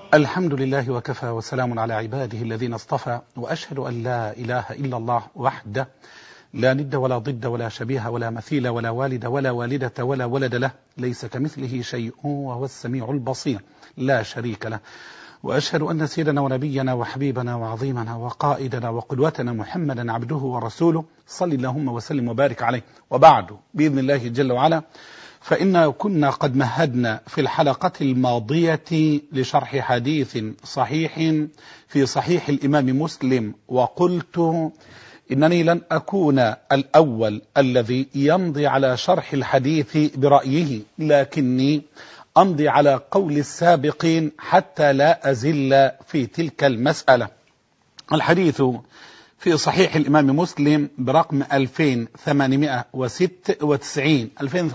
الحمد لله وكفى وسلام على عباده الذين اصطفى وأشهد أن لا إله إلا الله وحده لا ند ولا ضد ولا شبيه ولا مثيل ولا والد ولا والدة ولا ولد له ليس كمثله شيء وهو السميع البصير لا شريك له وأشهد أن سيدنا ونبينا وحبيبنا وعظيمنا وقائدنا وقدوتنا محمدا عبده ورسوله صل اللهم وسلم وبارك عليه وبعد بإذن الله جل وعلا فإن كنا قد مهدنا في الحلقة الماضية لشرح حديث صحيح في صحيح الإمام مسلم وقلت إنني لن أكون الأول الذي يمضي على شرح الحديث برأيه لكني أمضي على قول السابقين حتى لا أزل في تلك المسألة الحديث في صحيح الإمام مسلم برقم 2896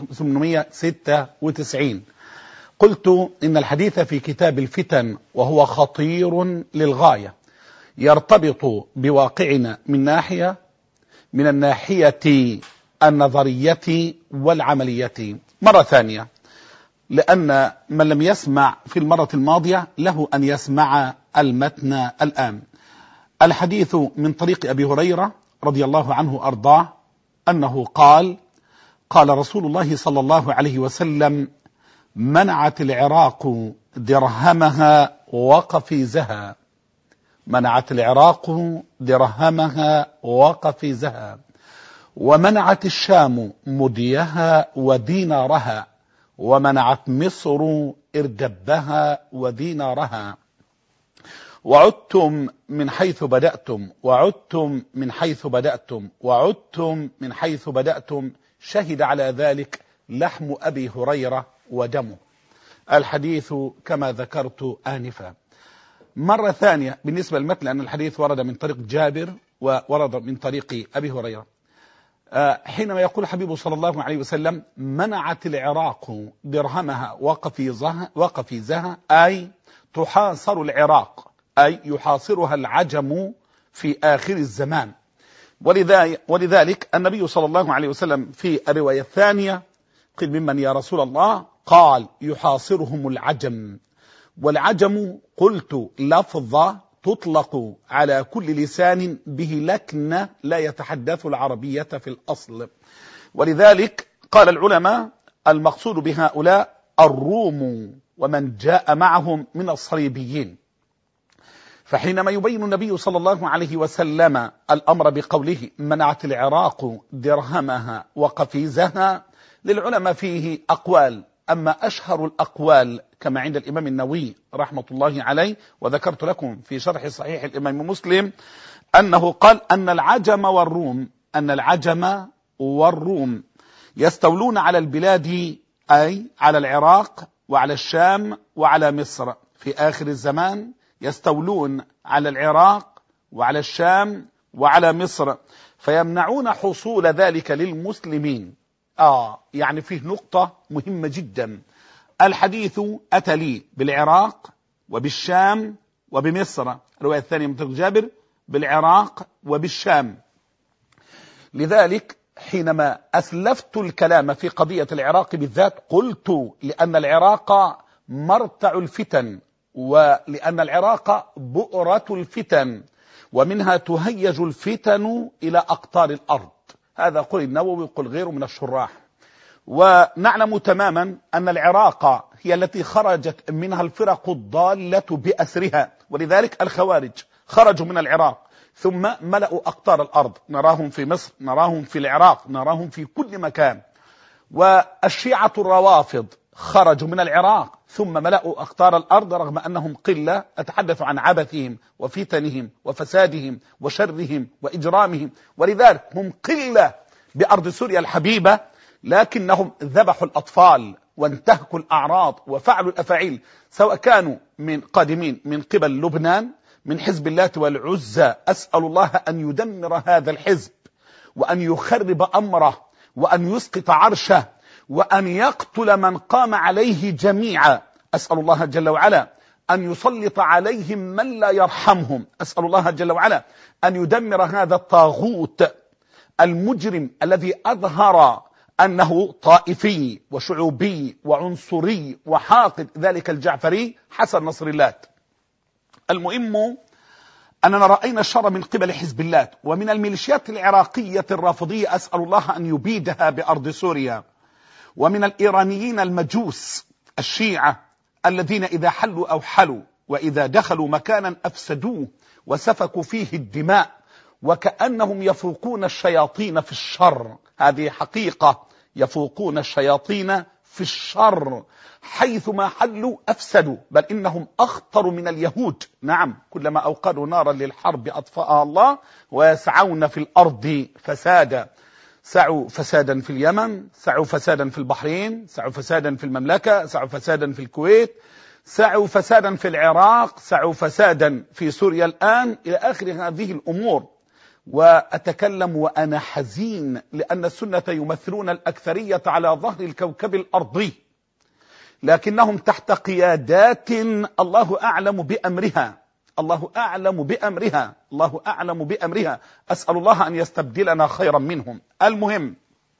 2896 قلت إن الحديث في كتاب الفتن وهو خطير للغاية يرتبط بواقعنا من ناحية من الناحية النظرية والعملية مرة ثانية لأن من لم يسمع في المرة الماضية له أن يسمع المتن الآن الحديث من طريق أبي هريرة رضي الله عنه أرضاه أنه قال قال رسول الله صلى الله عليه وسلم منعت العراق درهمها وقفيزها منعت العراق درهمها وقفيزها ومنعت الشام مديها ودينارها ومنعت مصر إردبها ودينارها وعدتم من حيث بدأتم وعدتم من حيث بدأتم وعدتم من حيث بدأتم شهد على ذلك لحم أبي هريرة ودمه الحديث كما ذكرت آنفا مرة ثانية بالنسبة للمثل أن الحديث ورد من طريق جابر وورد من طريق أبي هريرة حينما يقول حبيب صلى الله عليه وسلم منعت العراق درهمها وقفيزها, وقفيزها أي تحاصر العراق أي يحاصرها العجم في آخر الزمان ولذلك النبي صلى الله عليه وسلم في الرواية الثانية قيل ممن يا رسول الله قال يحاصرهم العجم والعجم قلت لفظة تطلق على كل لسان به لكن لا يتحدث العربية في الأصل ولذلك قال العلماء المقصود بهؤلاء الروم ومن جاء معهم من الصليبيين فحينما يبين النبي صلى الله عليه وسلم الأمر بقوله منعت العراق درهمها وقفيزها للعلماء فيه أقوال أما أشهر الأقوال كما عند الإمام النووي رحمة الله عليه وذكرت لكم في شرح صحيح الإمام مسلم أنه قال أن العجم والروم أن العجم والروم يستولون على البلاد أي على العراق وعلى الشام وعلى مصر في آخر الزمان يستولون على العراق وعلى الشام وعلى مصر فيمنعون حصول ذلك للمسلمين آه يعني فيه نقطة مهمة جدا الحديث أتى لي بالعراق وبالشام وبمصر الرواية الثانية من جابر بالعراق وبالشام لذلك حينما أسلفت الكلام في قضية العراق بالذات قلت لأن العراق مرتع الفتن ولأن العراق بؤرة الفتن ومنها تهيج الفتن إلى أقطار الأرض هذا قل النووي قل غيره من الشراح ونعلم تماما أن العراق هي التي خرجت منها الفرق الضالة بأسرها ولذلك الخوارج خرجوا من العراق ثم ملأوا أقطار الأرض نراهم في مصر نراهم في العراق نراهم في كل مكان والشيعة الروافض خرجوا من العراق ثم ملأوا أقطار الأرض رغم أنهم قلة أتحدث عن عبثهم وفتنهم وفسادهم وشرهم وإجرامهم ولذلك هم قلة بأرض سوريا الحبيبة لكنهم ذبحوا الأطفال وانتهكوا الأعراض وفعلوا الأفاعيل سواء كانوا من قادمين من قبل لبنان من حزب الله والعزى أسأل الله أن يدمر هذا الحزب وأن يخرب أمره وأن يسقط عرشه وأن يقتل من قام عليه جميعا أسأل الله جل وعلا أن يسلط عليهم من لا يرحمهم أسأل الله جل وعلا أن يدمر هذا الطاغوت المجرم الذي أظهر أنه طائفي وشعوبي وعنصري وحاقد ذلك الجعفري حسن نصر الله المهم أننا رأينا الشر من قبل حزب الله ومن الميليشيات العراقية الرافضية أسأل الله أن يبيدها بأرض سوريا ومن الإيرانيين المجوس الشيعة الذين إذا حلوا أو حلوا وإذا دخلوا مكانا أفسدوه وسفكوا فيه الدماء وكأنهم يفوقون الشياطين في الشر هذه حقيقة يفوقون الشياطين في الشر حيثما حلوا أفسدوا بل إنهم أخطر من اليهود نعم كلما أوقدوا نارا للحرب أطفأها الله ويسعون في الأرض فسادا سعوا فسادا في اليمن سعوا فسادا في البحرين سعوا فسادا في المملكة سعوا فسادا في الكويت سعوا فسادا في العراق سعوا فسادا في سوريا الآن إلى آخر هذه الأمور وأتكلم وأنا حزين لأن السنة يمثلون الأكثرية على ظهر الكوكب الأرضي لكنهم تحت قيادات الله أعلم بأمرها الله أعلم بأمرها الله أعلم بأمرها أسأل الله أن يستبدلنا خيرا منهم المهم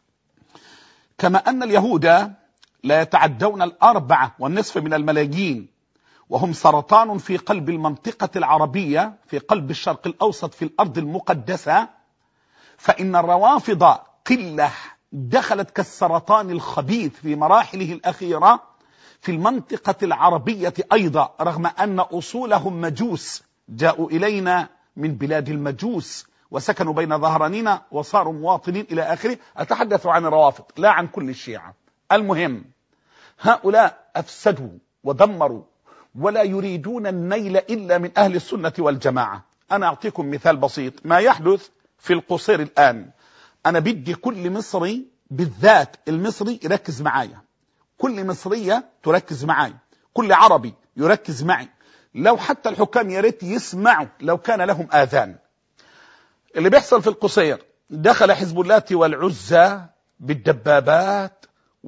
كما أن اليهود لا يتعدون الأربعة والنصف من الملايين وهم سرطان في قلب المنطقة العربية في قلب الشرق الأوسط في الأرض المقدسة فإن الروافض قلة دخلت كالسرطان الخبيث في مراحله الأخيرة في المنطقة العربية أيضا رغم أن أصولهم مجوس جاءوا إلينا من بلاد المجوس وسكنوا بين ظهرانينا وصاروا مواطنين إلى آخره أتحدث عن الروافض لا عن كل الشيعة المهم هؤلاء أفسدوا ودمروا ولا يريدون النيل إلا من أهل السنة والجماعة أنا أعطيكم مثال بسيط ما يحدث في القصير الآن أنا بدي كل مصري بالذات المصري يركز معايا كل مصرية تركز معاي كل عربي يركز معي لو حتى الحكام يا ريت يسمعوا لو كان لهم آذان اللي بيحصل في القصير دخل حزب الله والعزة بالدبابات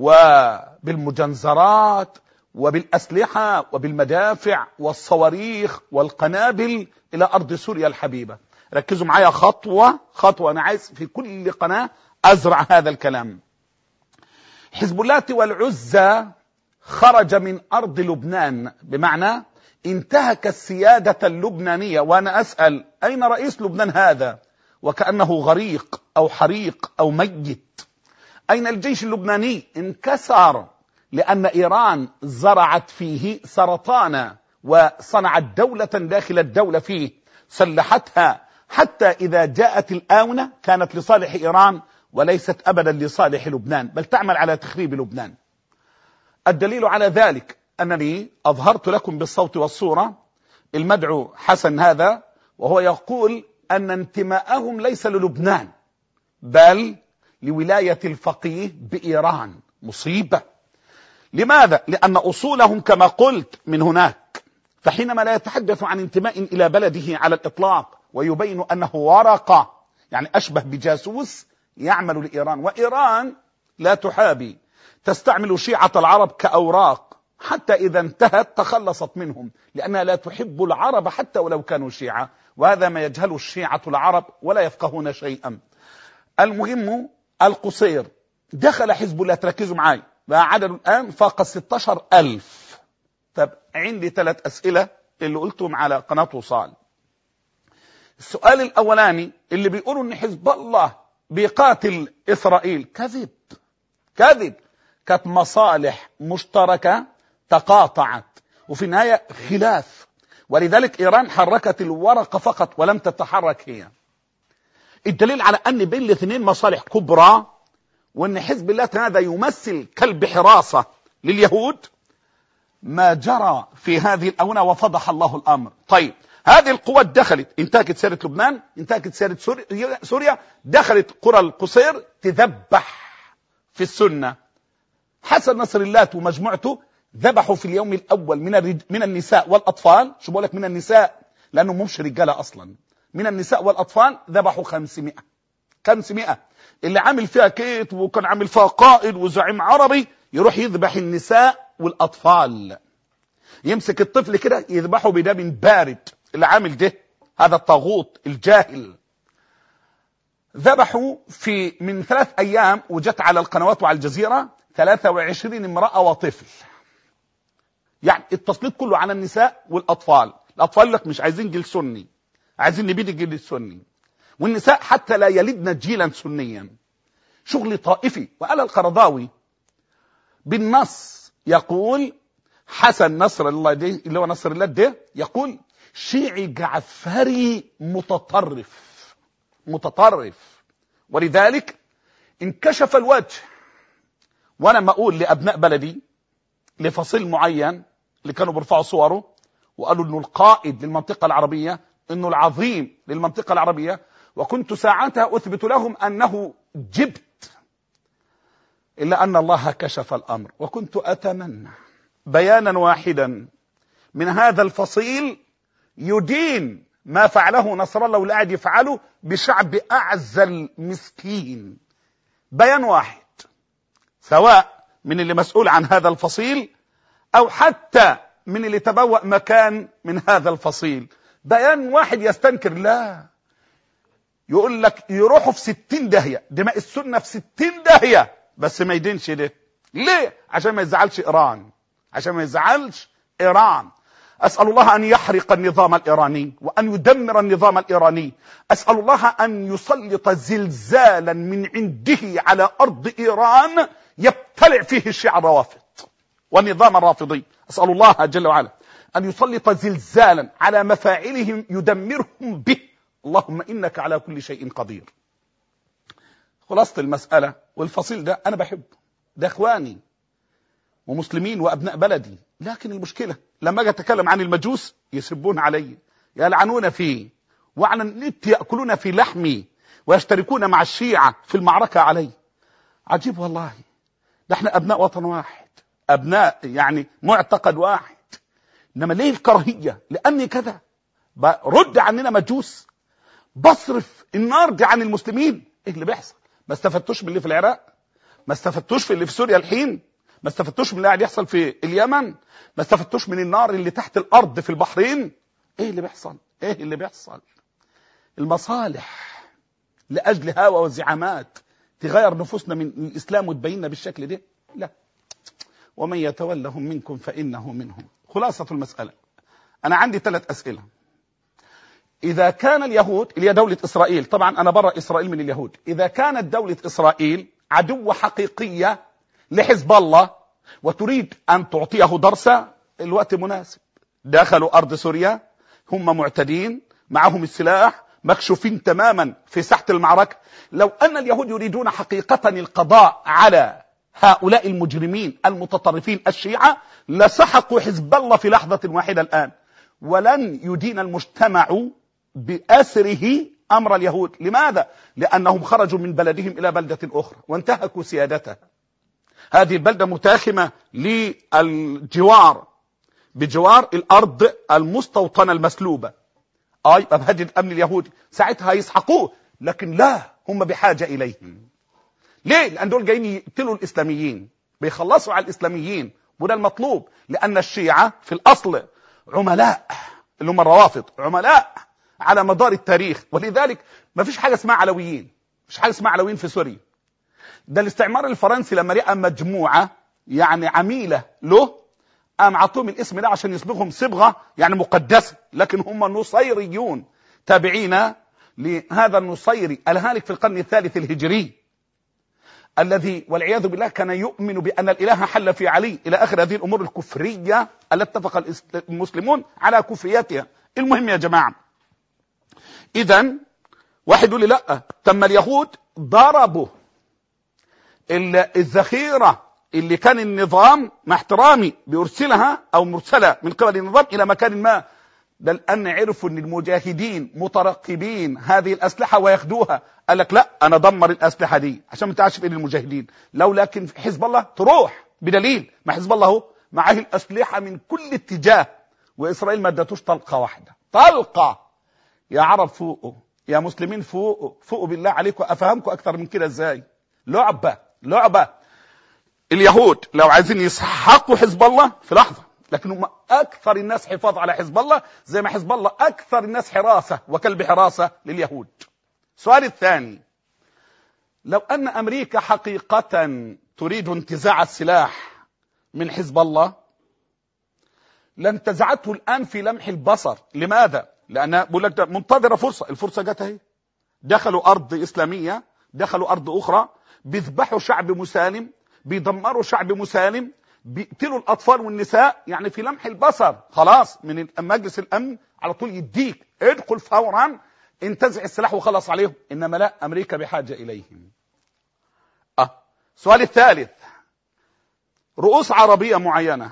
وبالمجنزرات وبالأسلحة وبالمدافع والصواريخ والقنابل إلى أرض سوريا الحبيبة ركزوا معايا خطوة خطوة أنا عايز في كل قناة أزرع هذا الكلام حزب الله والعزة خرج من أرض لبنان بمعنى انتهك السيادة اللبنانية وأنا أسأل أين رئيس لبنان هذا وكأنه غريق أو حريق أو ميت أين الجيش اللبناني انكسر لأن إيران زرعت فيه سرطانا وصنعت دولة داخل الدولة فيه سلحتها حتى إذا جاءت الآونة كانت لصالح إيران وليست أبدا لصالح لبنان بل تعمل على تخريب لبنان الدليل على ذلك أنني أظهرت لكم بالصوت والصورة المدعو حسن هذا وهو يقول أن انتماءهم ليس للبنان بل لولاية الفقيه بإيران مصيبة لماذا؟ لأن أصولهم كما قلت من هناك فحينما لا يتحدث عن انتماء إلى بلده على الإطلاق ويبين أنه ورقة يعني أشبه بجاسوس يعمل لإيران وإيران لا تحابي تستعمل شيعة العرب كأوراق حتى إذا انتهت تخلصت منهم لأنها لا تحب العرب حتى ولو كانوا شيعة وهذا ما يجهل الشيعة العرب ولا يفقهون شيئا المهم القصير دخل حزب الله تركزوا معي بقى عدد الآن فاق 16 ألف طب عندي ثلاث أسئلة اللي قلتهم على قناة وصال السؤال الأولاني اللي بيقولوا إن حزب الله بيقاتل إسرائيل كذب كذب كانت مصالح مشتركة تقاطعت وفي النهاية خلاف ولذلك إيران حركت الورقة فقط ولم تتحرك هي الدليل على أن بين الاثنين مصالح كبرى وأن حزب الله هذا يمثل كلب حراسة لليهود ما جرى في هذه الأونة وفضح الله الأمر طيب هذه القوات دخلت انتهكت سيرة لبنان انتهكت سيرة سوريا, سوريا دخلت قرى القصير تذبح في السنة حسن نصر الله ومجموعته ذبحوا في اليوم الأول من الرج... من النساء والأطفال شو بقول لك من النساء لأنه مش رجالة أصلا من النساء والأطفال ذبحوا 500 500 اللي عامل فيها كيت وكان عامل فيها قائد وزعيم عربي يروح يذبح النساء والأطفال يمسك الطفل كده يذبحه بدم بارد اللي عامل ده هذا الطاغوت الجاهل ذبحوا في من ثلاث أيام وجت على القنوات وعلى الجزيرة 23 امرأة وطفل يعني التسليط كله على النساء والأطفال الاطفال لك مش عايزين جيل سني عايزين نبيد الجيل السني والنساء حتى لا يلدن جيلا سنيا شغل طائفي وقال القرضاوي بالنص يقول حسن نصر الله دي اللي هو نصر الله ده يقول شيعي جعفري متطرف متطرف ولذلك انكشف الوجه وانا ما اقول لابناء بلدي لفصيل معين اللي كانوا بيرفعوا صوره وقالوا انه القائد للمنطقه العربيه انه العظيم للمنطقه العربيه وكنت ساعتها اثبت لهم انه جبت الا ان الله كشف الامر وكنت اتمنى بيانا واحدا من هذا الفصيل يدين ما فعله نصر الله واللي قاعد يفعله بشعب اعزل مسكين بيان واحد سواء من اللي مسؤول عن هذا الفصيل او حتى من اللي تبوأ مكان من هذا الفصيل بيان واحد يستنكر لا يقول لك يروحوا في ستين داهية دماء السنة في ستين داهية بس ما يدينش ده ليه عشان ما يزعلش ايران عشان ما يزعلش ايران اسال الله ان يحرق النظام الايراني وان يدمر النظام الايراني اسال الله ان يسلط زلزالا من عنده على ارض ايران يبتلع فيه الشيعة الروافض والنظام الرافضي اسال الله جل وعلا ان يسلط زلزالا على مفاعلهم يدمرهم به اللهم انك على كل شيء قدير خلاصة المسألة والفصيل ده أنا بحبه ده إخواني ومسلمين وأبناء بلدي لكن المشكلة لما أجي أتكلم عن المجوس يسبون علي يلعنون فيه وعلى النت يأكلون في لحمي ويشتركون مع الشيعة في المعركة علي عجيب والله ده احنا أبناء وطن واحد أبناء يعني معتقد واحد إنما ليه الكراهية لأني كذا رد عننا مجوس بصرف النار دي عن المسلمين ايه اللي بيحصل ما استفدتوش من اللي في العراق ما استفدتوش في اللي في سوريا الحين ما استفدتوش من اللي قاعد يحصل في اليمن ما استفدتوش من النار اللي تحت الارض في البحرين ايه اللي بيحصل ايه اللي بيحصل المصالح لاجل هوى وزعامات تغير نفوسنا من الاسلام وتبيننا بالشكل ده لا ومن يتولهم منكم فانه منهم خلاصه المساله انا عندي ثلاث اسئله إذا كان اليهود اللي هي دولة إسرائيل طبعا أنا برا إسرائيل من اليهود إذا كانت دولة إسرائيل عدو حقيقية لحزب الله وتريد أن تعطيه درسا الوقت مناسب دخلوا أرض سوريا هم معتدين معهم السلاح مكشوفين تماما في ساحة المعركة لو أن اليهود يريدون حقيقة القضاء على هؤلاء المجرمين المتطرفين الشيعة لسحقوا حزب الله في لحظة واحدة الآن ولن يدين المجتمع بأسره أمر اليهود لماذا؟ لأنهم خرجوا من بلدهم إلى بلدة أخرى وانتهكوا سيادتها هذه البلدة متاخمة للجوار بجوار الأرض المستوطنة المسلوبة أي بهدد الأمن اليهودي ساعتها يسحقوه لكن لا هم بحاجة إليهم ليه؟ لأن دول جايين يقتلوا الإسلاميين بيخلصوا على الإسلاميين وده المطلوب لأن الشيعة في الأصل عملاء اللي هم الروافض عملاء على مدار التاريخ ولذلك ما فيش حاجة اسمها علويين مش حاجة اسمها علويين في سوريا ده الاستعمار الفرنسي لما لقى مجموعة يعني عميلة له قام عطوهم الاسم ده عشان يصبغهم صبغة يعني مقدسة لكن هم نصيريون تابعين لهذا النصيري الهالك في القرن الثالث الهجري الذي والعياذ بالله كان يؤمن بأن الإله حل في علي إلى آخر هذه الأمور الكفرية التي اتفق المسلمون على كفريتها المهم يا جماعة إذا واحد يقول لي لا تم اليهود ضربوا الذخيرة اللي كان النظام مع احترامي بيرسلها أو مرسلة من قبل النظام إلى مكان ما ده الآن عرفوا أن المجاهدين مترقبين هذه الأسلحة وياخدوها قال لك لا أنا دمر الأسلحة دي عشان ما تعرفش في المجاهدين لو لكن حزب الله تروح بدليل ما حزب الله هو معاه الأسلحة من كل اتجاه وإسرائيل ما ادتوش طلقة واحدة طلقة يا عرب فوقوا يا مسلمين فوقوا فوقوا بالله عليكم أفهمكم أكثر من كده إزاي لعبة لعبة اليهود لو عايزين يسحقوا حزب الله في لحظة لكن هم اكثر الناس حفاظ على حزب الله زي ما حزب الله اكثر الناس حراسه وكلب حراسه لليهود. السؤال الثاني لو ان امريكا حقيقه تريد انتزاع السلاح من حزب الله لانتزعته الآن في لمح البصر لماذا؟ لأنها بقول لك ده منتظرة فرصة الفرصة جت اهي دخلوا أرض إسلامية دخلوا أرض أخرى بيذبحوا شعب مسالم بيدمروا شعب مسالم بيقتلوا الأطفال والنساء يعني في لمح البصر خلاص من مجلس الأمن على طول يديك ادخل فورا انتزع السلاح وخلص عليهم إنما لا أمريكا بحاجة إليهم أه السؤال الثالث رؤوس عربية معينة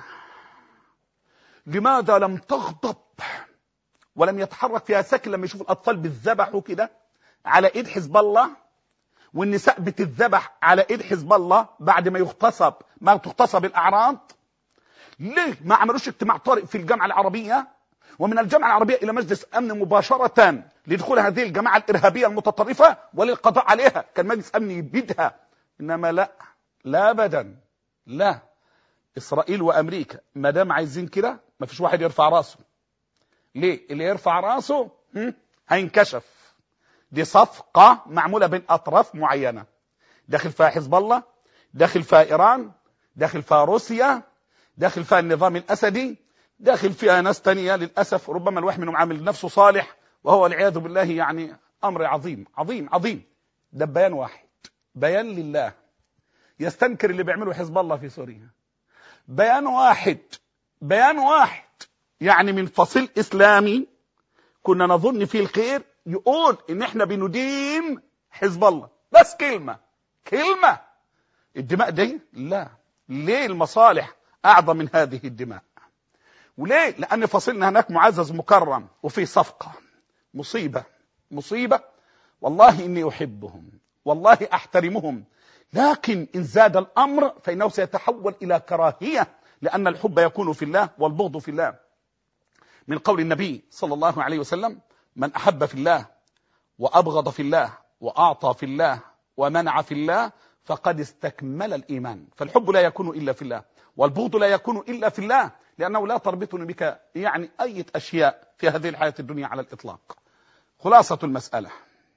لماذا لم تغضب ولم يتحرك فيها سكن لما يشوف الأطفال بالذبح وكده على إيد حزب الله والنساء بتتذبح على إيد حزب الله بعد ما يغتصب ما تغتصب الأعراض ليه ما عملوش اجتماع طارئ في الجامعة العربية ومن الجامعة العربية إلى مجلس أمن مباشرة لدخول هذه الجماعة الإرهابية المتطرفة وللقضاء عليها كان مجلس أمن يبيدها إنما لا لا أبدا لا إسرائيل وأمريكا ما دام عايزين كده ما فيش واحد يرفع راسه ليه اللي يرفع راسه هم؟ هينكشف دي صفقة معمولة بين أطراف معينة داخل فيها حزب الله داخل فيها إيران داخل فيها روسيا داخل فيها النظام الأسدي داخل فيها ناس تانية للأسف ربما الواحد منهم عامل نفسه صالح وهو والعياذ بالله يعني أمر عظيم عظيم عظيم ده بيان واحد بيان لله يستنكر اللي بيعمله حزب الله في سوريا بيان واحد بيان واحد يعني من فصيل إسلامي كنا نظن فيه الخير يقول ان احنا بندين حزب الله بس كلمة كلمة الدماء دي لا ليه المصالح اعظم من هذه الدماء وليه لان فصلنا هناك معزز مكرم وفي صفقة مصيبة مصيبة والله اني احبهم والله احترمهم لكن ان زاد الامر فانه سيتحول الى كراهية لان الحب يكون في الله والبغض في الله من قول النبي صلى الله عليه وسلم من أحب في الله وأبغض في الله وأعطى في الله ومنع في الله فقد استكمل الإيمان فالحب لا يكون إلا في الله والبغض لا يكون إلا في الله لأنه لا تربطني بك يعني أي أشياء في هذه الحياة الدنيا على الإطلاق خلاصة المسألة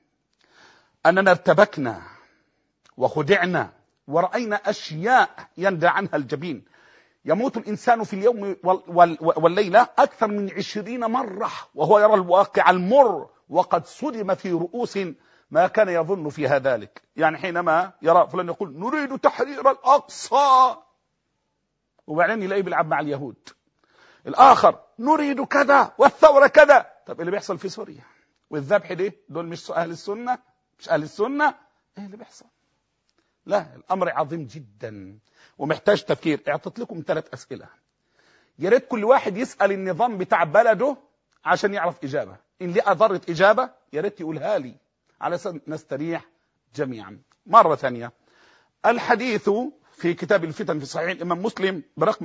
أننا ارتبكنا وخدعنا ورأينا أشياء يندى عنها الجبين يموت الإنسان في اليوم والليلة أكثر من عشرين مرة وهو يرى الواقع المر وقد صدم في رؤوس ما كان يظن فيها ذلك يعني حينما يرى فلان يقول نريد تحرير الأقصى وبعدين يلاقيه بيلعب مع اليهود الآخر نريد كذا والثورة كذا طب اللي بيحصل في سوريا والذبح دي دول مش أهل السنة مش أهل السنة ايه اللي بيحصل لا الأمر عظيم جدا ومحتاج تفكير اعطيت لكم ثلاث أسئلة يا ريت كل واحد يسأل النظام بتاع بلده عشان يعرف إجابة إن لقى ذرة إجابة يا ريت يقولها لي على أساس نستريح جميعا مرة ثانية الحديث في كتاب الفتن في صحيح الإمام مسلم برقم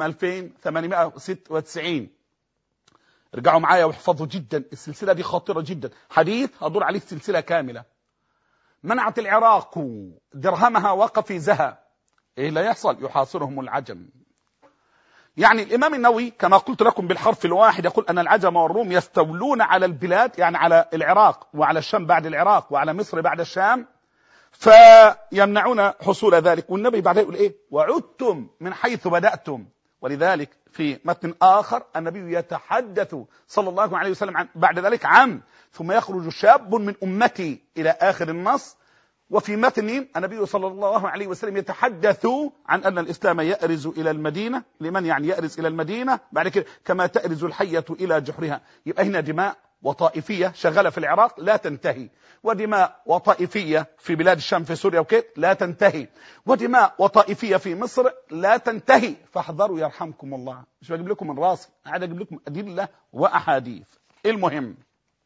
2896 ارجعوا معايا واحفظوا جدا السلسلة دي خطيرة جدا حديث هدور عليه سلسلة كاملة منعت العراق درهمها وقفيزها ايه لا يحصل يحاصرهم العجم يعني الامام النووي كما قلت لكم بالحرف الواحد يقول ان العجم والروم يستولون على البلاد يعني على العراق وعلى الشام بعد العراق وعلى مصر بعد الشام فيمنعون حصول ذلك والنبي بعدها يقول ايه وعدتم من حيث بداتم ولذلك في متن اخر النبي يتحدث صلى الله عليه وسلم عن بعد ذلك عن ثم يخرج شاب من امتي الى اخر النص وفي متن النبي صلى الله عليه وسلم يتحدث عن أن الإسلام يأرز إلى المدينة لمن يعني يأرز إلى المدينة بعد كده كما تأرز الحية إلى جحرها يبقى هنا دماء وطائفية شغالة في العراق لا تنتهي ودماء وطائفية في بلاد الشام في سوريا وكيت لا تنتهي ودماء وطائفية في مصر لا تنتهي فاحذروا يرحمكم الله مش بجيب لكم من راسي قاعد أجيب لكم أدلة وأحاديث المهم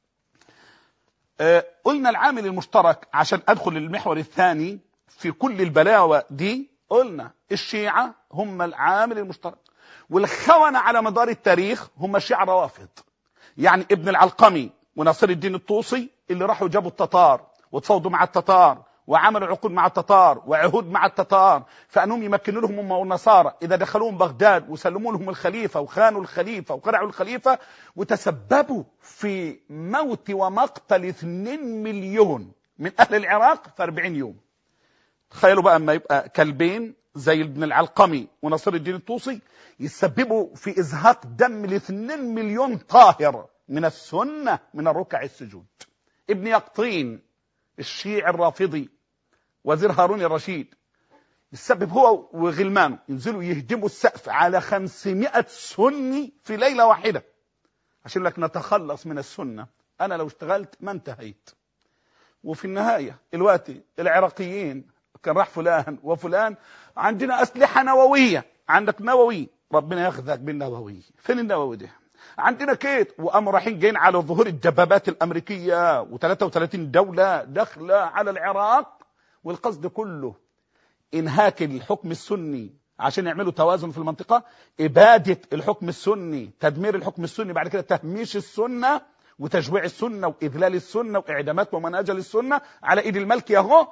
آه قلنا العامل المشترك عشان أدخل للمحور الثاني في كل البلاوة دي قلنا الشيعة هم العامل المشترك والخونة على مدار التاريخ هم الشيعة روافض يعني ابن العلقمي وناصر الدين الطوسي اللي راحوا جابوا التتار وتفاوضوا مع التتار وعملوا عقود مع التتار وعهود مع التتار فانهم يمكنوا لهم هم والنصارى اذا دخلوهم بغداد وسلموا لهم الخليفه وخانوا الخليفه وقرعوا الخليفه وتسببوا في موت ومقتل 2 مليون من اهل العراق في 40 يوم تخيلوا بقى اما يبقى كلبين زي ابن العلقمي ونصر الدين الطوسي يسببوا في ازهاق دم ل 2 مليون طاهر من السنه من الركع السجود ابن يقطين الشيعي الرافضي وزير هارون الرشيد يسبب هو وغلمانه ينزلوا يهدموا السقف على 500 سني في ليله واحده عشان لك نتخلص من السنه انا لو اشتغلت ما انتهيت وفي النهايه الوقت العراقيين كان راح فلان وفلان عندنا اسلحه نوويه عندك نووي ربنا ياخذك بالنووي فين النووي ده عندنا كيت وقاموا رايحين جايين على ظهور الدبابات الامريكيه و33 دوله داخله على العراق والقصد كله انهاك الحكم السني عشان يعملوا توازن في المنطقه اباده الحكم السني تدمير الحكم السني بعد كده تهميش السنه وتجويع السنه واذلال السنه واعدامات ومناجل السنه على ايد الملك اهو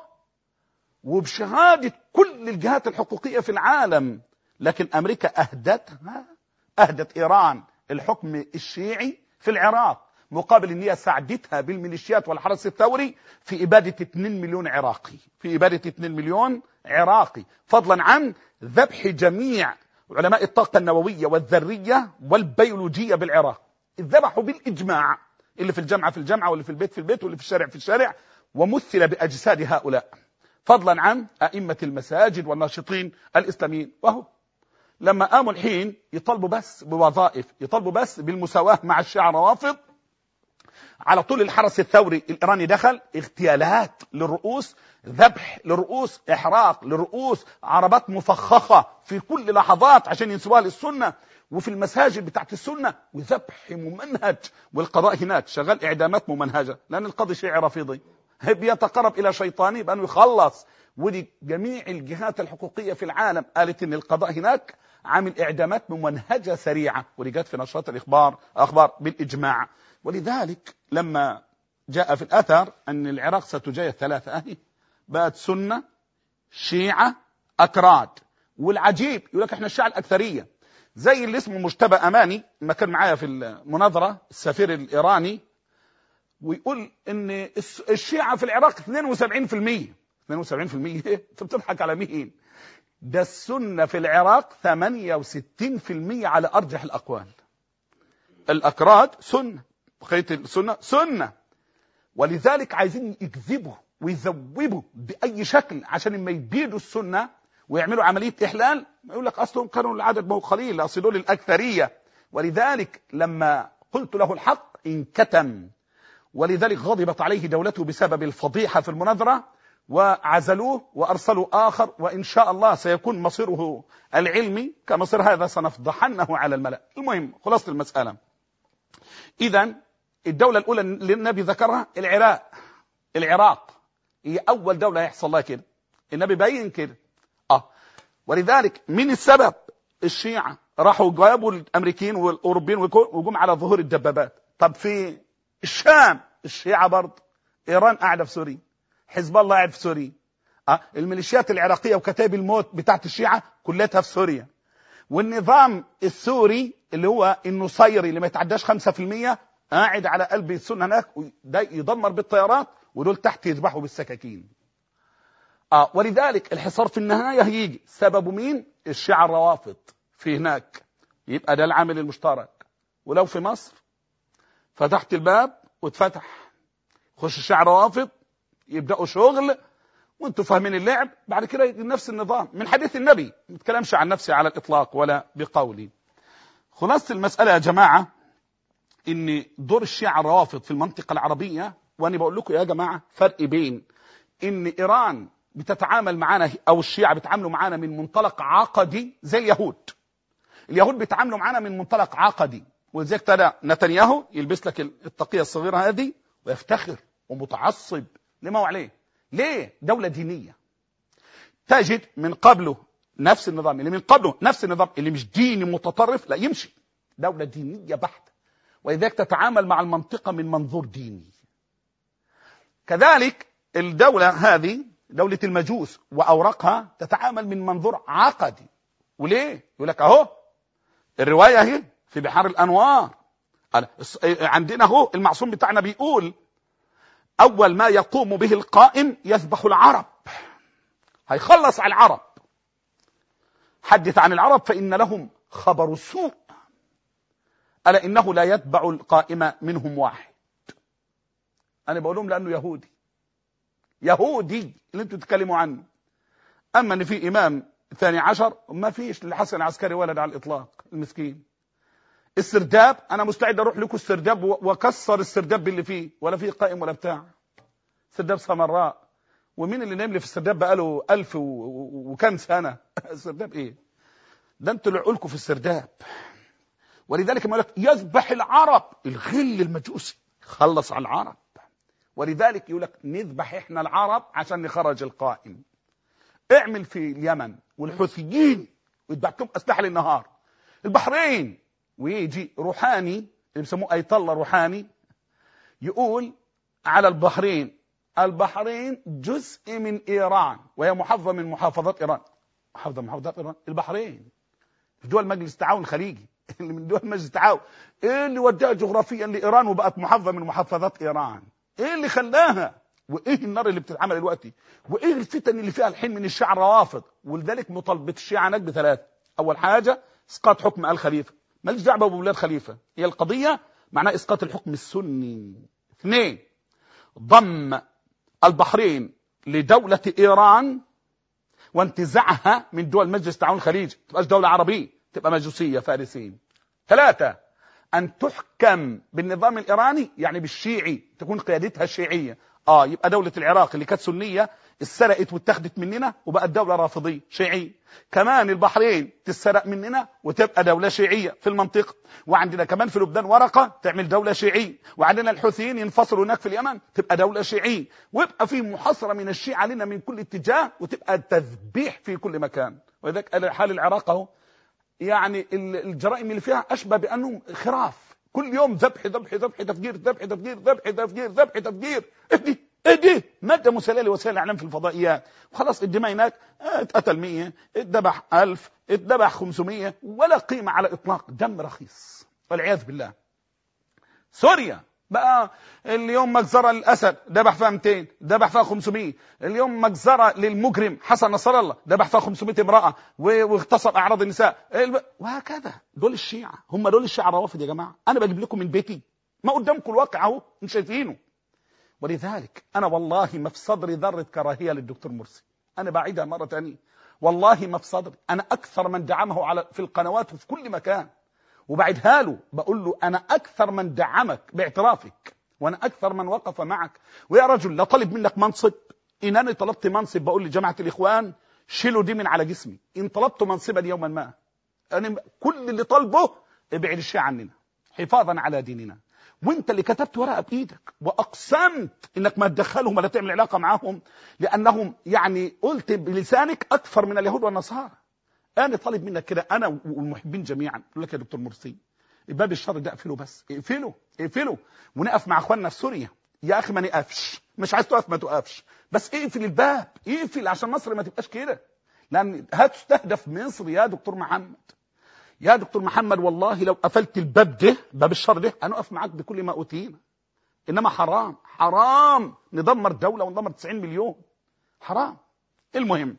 وبشهاده كل الجهات الحقوقيه في العالم لكن امريكا اهدتها اهدت ايران الحكم الشيعي في العراق مقابل ان هي ساعدتها بالميليشيات والحرس الثوري في اباده 2 مليون عراقي في اباده 2 مليون عراقي فضلا عن ذبح جميع علماء الطاقه النوويه والذريه والبيولوجيه بالعراق ذبحوا بالاجماع اللي في الجامعه في الجامعه واللي في البيت في البيت واللي في الشارع في الشارع ومثل باجساد هؤلاء فضلا عن ائمه المساجد والناشطين الاسلاميين وهو لما قاموا الحين يطالبوا بس بوظائف يطالبوا بس بالمساواه مع الشيعه الروافض على طول الحرس الثوري الايراني دخل اغتيالات للرؤوس ذبح للرؤوس احراق للرؤوس عربات مفخخه في كل لحظات عشان ينسبوها للسنه وفي المساجد بتاعت السنه وذبح ممنهج والقضاء هناك شغال اعدامات ممنهجه لان القاضي شيعي رافضي بيتقرب الى شيطاني بانه يخلص ودي جميع الجهات الحقوقيه في العالم قالت ان القضاء هناك عامل اعدامات ممنهجه سريعه ودي جت في نشرات الاخبار اخبار بالاجماع ولذلك لما جاء في الاثر ان العراق ستجاهد ثلاثه اهي بقت سنه شيعه اكراد والعجيب يقول لك احنا الشيعه الاكثريه زي اللي اسمه مجتبى اماني ما كان معايا في المناظره السفير الايراني ويقول ان الشيعه في العراق 72% 72% ايه انت بتضحك على مين ده السنه في العراق 68% على ارجح الاقوال الاكراد سنه بقيه السنه سنه ولذلك عايزين يكذبوا ويذوبوا باي شكل عشان ما يبيدوا السنه ويعملوا عمليه احلال يقول لك اصلهم كانوا العدد ما هو قليل اصل دول الاكثريه ولذلك لما قلت له الحق انكتم ولذلك غضبت عليه دولته بسبب الفضيحه في المناظره وعزلوه وارسلوا اخر وان شاء الله سيكون مصيره العلمي كمصير هذا سنفضحنه على الملا المهم خلاصه المساله اذا الدوله الاولى اللي النبي ذكرها العراق العراق هي اول دوله هيحصل لها كده النبي بين كده اه ولذلك من السبب الشيعة راحوا جابوا الامريكيين والاوروبيين وجم على ظهور الدبابات طب في الشام الشيعة برضه ايران قاعده في سوريا حزب الله قاعد في سوريا أه؟ الميليشيات العراقيه وكتائب الموت بتاعت الشيعه كلها في سوريا والنظام السوري اللي هو النصيري اللي ما يتعداش 5% قاعد على قلب السنه هناك ده يدمر بالطيارات ودول تحت يذبحوا بالسكاكين آه ولذلك الحصار في النهايه هيجي سببه مين الشيعه الروافض في هناك يبقى ده العامل المشترك ولو في مصر فتحت الباب واتفتح خش الشيعه الروافض يبداوا شغل وانتم فاهمين اللعب بعد كده نفس النظام من حديث النبي ما بتكلمش عن نفسي على الاطلاق ولا بقولي خلاصه المساله يا جماعه ان دور الشيعه الروافض في المنطقه العربيه وانا بقول لكم يا جماعه فرق بين ان ايران بتتعامل معانا او الشيعه بيتعاملوا معانا من منطلق عقدي زي اليهود اليهود بيتعاملوا معانا من منطلق عقدي ولذلك ترى نتنياهو يلبس لك التقيه الصغيره هذه ويفتخر ومتعصب لما هو عليه ليه دولة دينية تجد من قبله نفس النظام اللي من قبله نفس النظام اللي مش ديني متطرف لا يمشي دولة دينية بحتة ولذلك تتعامل مع المنطقة من منظور ديني كذلك الدولة هذه دولة المجوس وأوراقها تتعامل من منظور عقدي وليه؟ يقول لك أهو الرواية اهي في بحار الأنوار عندنا اهو المعصوم بتاعنا بيقول اول ما يقوم به القائم يذبح العرب هيخلص على العرب حدث عن العرب فإن لهم خبر سوء ألا إنه لا يتبع القائمة منهم واحد أنا بقول لهم لأنه يهودي يهودي اللي انتوا تتكلموا عنه أما أن في إمام ثاني عشر ما فيش للحسن العسكري ولد على الإطلاق المسكين السرداب أنا مستعد أروح لكم السرداب وكسر السرداب اللي فيه ولا فيه قائم ولا بتاع سرداب سمراء ومين اللي نايم لي في السرداب بقاله ألف وكم سنة السرداب إيه ده انتوا اللي عقولكم في السرداب ولذلك ما لك يذبح العرب الغل المجوسي خلص على العرب ولذلك يقول لك نذبح احنا العرب عشان نخرج القائم اعمل في اليمن والحوثيين ويتبعتهم اسلحه للنهار البحرين ويجي روحاني اللي بيسموه ايت الله روحاني يقول على البحرين البحرين جزء من ايران وهي محافظه من محافظات ايران محافظه من محافظات ايران البحرين في دول مجلس التعاون الخليجي اللي من دول مجلس التعاون ايه اللي وداها جغرافيا لايران وبقت محافظه من محافظات ايران ايه اللي خلاها وايه النار اللي بتتعمل دلوقتي وايه الفتن اللي فيها الحين من الشيعة الروافض ولذلك مطالبه الشيعة هناك بثلاثه اول حاجه اسقاط حكم ال خليفه ماليش دعوه بولاد خليفه هي القضيه معناها اسقاط الحكم السني اثنين ضم البحرين لدوله ايران وانتزاعها من دول مجلس التعاون الخليجي تبقاش دوله عربيه تبقى مجوسيه فارسين ثلاثه ان تحكم بالنظام الايراني يعني بالشيعي تكون قيادتها شيعيه اه يبقى دولة العراق اللي كانت سنية اتسرقت واتخذت مننا وبقت دولة رافضية شيعية كمان البحرين تتسرق مننا وتبقى دولة شيعية في المنطقة وعندنا كمان في لبنان ورقة تعمل دولة شيعية وعندنا الحوثيين ينفصلوا هناك في اليمن تبقى دولة شيعية ويبقى في محاصرة من الشيعة لنا من كل اتجاه وتبقى تذبيح في كل مكان ولذلك حال العراق اهو يعني الجرائم اللي فيها اشبه بانهم خراف كل يوم ذبح ذبح ذبح تفجير ذبح تفجير ذبح تفجير ذبح تفجير اهدي اهدي ماده مسليه لوسائل الاعلام في الفضائيات وخلاص الدماء هناك اتقتل 100 اتذبح 1000 اتذبح 500 ولا قيمه على الاطلاق دم رخيص والعياذ بالله سوريا بقى اليوم مجزره للاسد ذبح فيها 200 ذبح فيها 500 اليوم مجزره للمجرم حسن نصر الله ذبح فيها 500 امراه واغتصب اعراض النساء وهكذا دول الشيعه هم دول الشيعه الروافض يا جماعه انا بجيب لكم من بيتي ما قدامكم الواقع اهو انتم شايفينه ولذلك انا والله ما في صدري ذره كراهيه للدكتور مرسي انا بعيدها مره ثانيه والله ما في صدري انا اكثر من دعمه على في القنوات وفي كل مكان وبعدها له بقول له أنا أكثر من دعمك باعترافك وأنا أكثر من وقف معك ويا رجل لا طلب منك منصب إن أنا طلبت منصب بقول لجماعة الإخوان شيلوا دي من على جسمي إن طلبت منصبا يوما ما أنا كل اللي طلبه ابعد الشيء عننا حفاظا على ديننا وانت اللي كتبت ورقه بايدك واقسمت انك ما تدخلهم ولا تعمل علاقه معاهم لانهم يعني قلت بلسانك اكثر من اليهود والنصارى انا طالب منك كده انا والمحبين جميعا اقول لك يا دكتور مرسي باب الشر ده اقفله بس اقفله اقفله ونقف مع اخواننا في سوريا يا اخي ما نقفش مش عايز تقف ما تقفش بس اقفل الباب اقفل عشان مصر ما تبقاش كده لان هتستهدف مصر يا دكتور محمد يا دكتور محمد والله لو قفلت الباب ده باب الشر ده انا اقف معاك بكل ما اوتينا انما حرام حرام ندمر دوله وندمر 90 مليون حرام المهم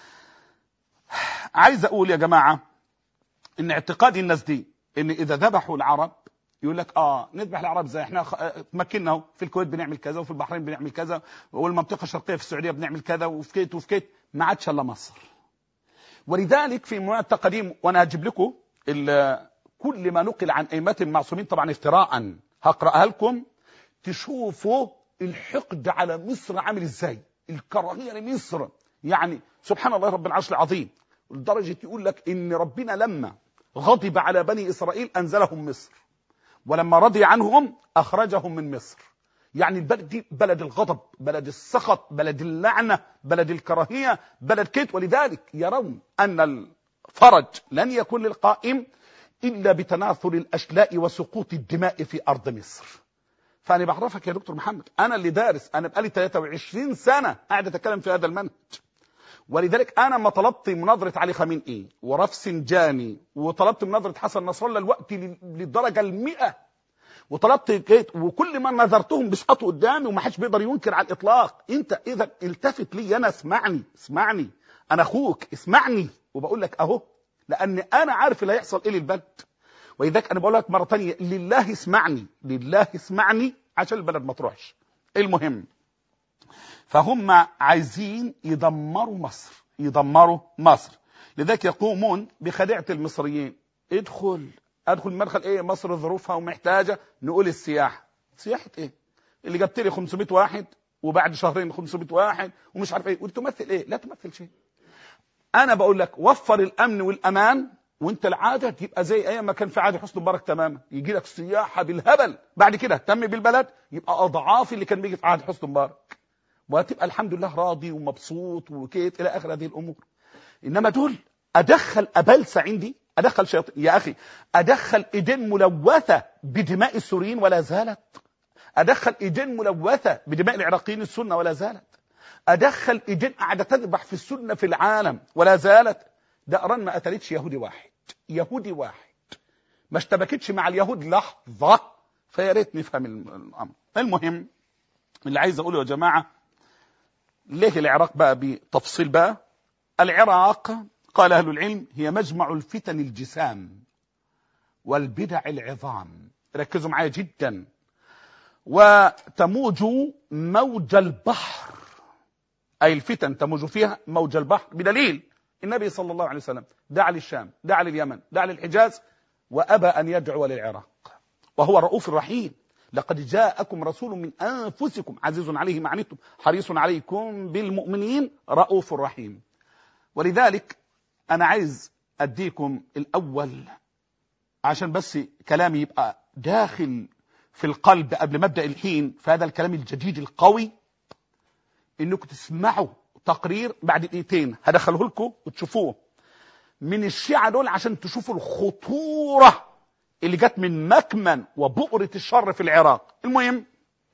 عايز اقول يا جماعه ان اعتقاد الناس دي ان اذا ذبحوا العرب يقول لك اه نذبح العرب زي احنا تمكنا في الكويت بنعمل كذا وفي البحرين بنعمل كذا والمنطقه الشرقيه في السعوديه بنعمل كذا وفي كيت وفي كيت ما عادش الا مصر ولذلك في معتقدين وانا هجيب لكم كل ما نقل عن ائمه المعصومين طبعا افتراء هقراها لكم تشوفوا الحقد على مصر عامل ازاي الكراهيه لمصر يعني سبحان الله رب العرش العظيم لدرجة يقول لك إن ربنا لما غضب على بني إسرائيل أنزلهم مصر ولما رضي عنهم أخرجهم من مصر يعني البلد دي بلد الغضب بلد السخط بلد اللعنة بلد الكراهية بلد كيت ولذلك يرون أن الفرج لن يكون للقائم إلا بتناثر الأشلاء وسقوط الدماء في أرض مصر فأنا بعرفك يا دكتور محمد أنا اللي دارس أنا بقالي 23 سنة قاعد أتكلم في هذا المنهج ولذلك انا ما طلبت مناظره علي خامنئي ورفسنجاني وطلبت مناظره حسن نصر الله الوقت للدرجه المئة وطلبت كيت وكل ما نظرتهم بيسقطوا قدامي وما حدش بيقدر ينكر على الاطلاق انت اذا التفت لي انا اسمعني اسمعني انا اخوك اسمعني وبقول لك اهو لان انا عارف اللي هيحصل ايه للبلد ولذلك انا بقول لك مره ثانيه لله اسمعني لله اسمعني عشان البلد ما تروحش المهم فهم عايزين يدمروا مصر يدمروا مصر لذلك يقومون بخديعه المصريين ادخل ادخل مدخل ايه مصر ظروفها ومحتاجه نقول السياحه سياحه ايه اللي جبت لي 500 واحد وبعد شهرين 500 واحد ومش عارف ايه وتمثل ايه لا تمثل شيء انا بقول لك وفر الامن والامان وانت العاده تبقى زي ايام ما كان في عهد حسني مبارك تماما يجي لك سياحه بالهبل بعد كده اهتم بالبلد يبقى اضعاف اللي كان بيجي في عهد حسني مبارك وهتبقى الحمد لله راضي ومبسوط وكيت الى اخر هذه الامور انما دول ادخل ابلسه عندي ادخل شياطين يا اخي ادخل ايدين ملوثه بدماء السوريين ولا زالت ادخل ايدين ملوثه بدماء العراقيين السنه ولا زالت ادخل ايدين قاعده تذبح في السنه في العالم ولا زالت ده ايران ما قتلتش يهودي واحد يهودي واحد ما اشتبكتش مع اليهود لحظه فيا ريت نفهم الامر المهم اللي عايز اقوله يا جماعه ليه العراق بقى بتفصيل بقى العراق قال اهل العلم هي مجمع الفتن الجسام والبدع العظام ركزوا معايا جدا وتموج موج البحر أي الفتن تموج فيها موج البحر بدليل النبي صلى الله عليه وسلم دعا للشام دعا لليمن دعا للحجاز وأبى أن يدعو للعراق وهو رؤوف رحيم لقد جاءكم رسول من أنفسكم عزيز عليه ما عنتم حريص عليكم بالمؤمنين رؤوف رحيم ولذلك أنا عايز أديكم الأول عشان بس كلامي يبقى داخل في القلب قبل ما ابدا الحين في هذا الكلام الجديد القوي انكم تسمعوا تقرير بعد دقيقتين هدخله لكم وتشوفوه من الشيعة دول عشان تشوفوا الخطورة اللي جت من مكمن وبؤرة الشر في العراق المهم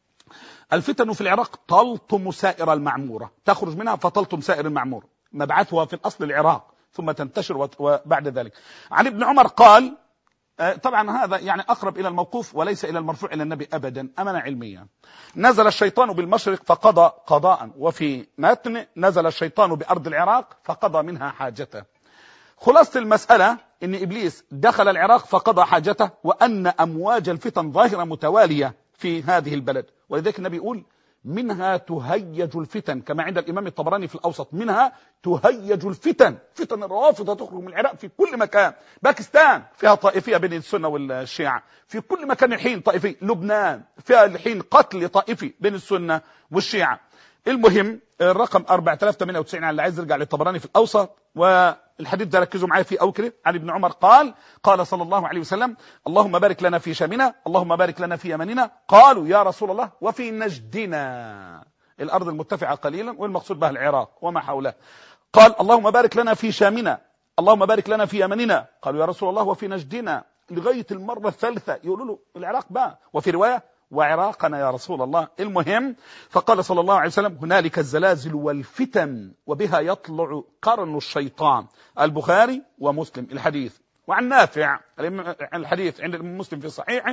الفتن في العراق تلطم سائر المعمورة تخرج منها فتلطم سائر المعمورة مبعثها في الأصل العراق ثم تنتشر وبعد ذلك عن ابن عمر قال طبعا هذا يعني أقرب إلى الموقوف وليس إلى المرفوع إلى النبي أبدا أمانة علمية نزل الشيطان بالمشرق فقضى قضاء وفي متن نزل الشيطان بأرض العراق فقضى منها حاجته خلاصة المسألة أن إبليس دخل العراق فقضى حاجته وأن أمواج الفتن ظاهرة متوالية في هذه البلد ولذلك النبي يقول منها تهيج الفتن كما عند الإمام الطبراني في الأوسط منها تهيج الفتن فتن الروافض تخرج من العراق في كل مكان باكستان فيها طائفية بين السنة والشيعة في كل مكان الحين طائفي لبنان فيها الحين قتل طائفي بين السنة والشيعة المهم الرقم 4098 على اللي عايز يرجع للطبراني في الأوسط والحديث ده ركزوا معايا فيه أو كده عن ابن عمر قال قال صلى الله عليه وسلم اللهم بارك لنا في شامنا اللهم بارك لنا في يمننا قالوا يا رسول الله وفي نجدنا الأرض المرتفعة قليلا والمقصود بها العراق وما حوله قال اللهم بارك لنا في شامنا اللهم بارك لنا في يمننا قالوا يا رسول الله وفي نجدنا لغاية المرة الثالثة يقولوا له العراق بقى وفي رواية وعراقنا يا رسول الله المهم فقال صلى الله عليه وسلم هنالك الزلازل والفتن وبها يطلع قرن الشيطان البخاري ومسلم الحديث وعن نافع الحديث عند مسلم في صحيحه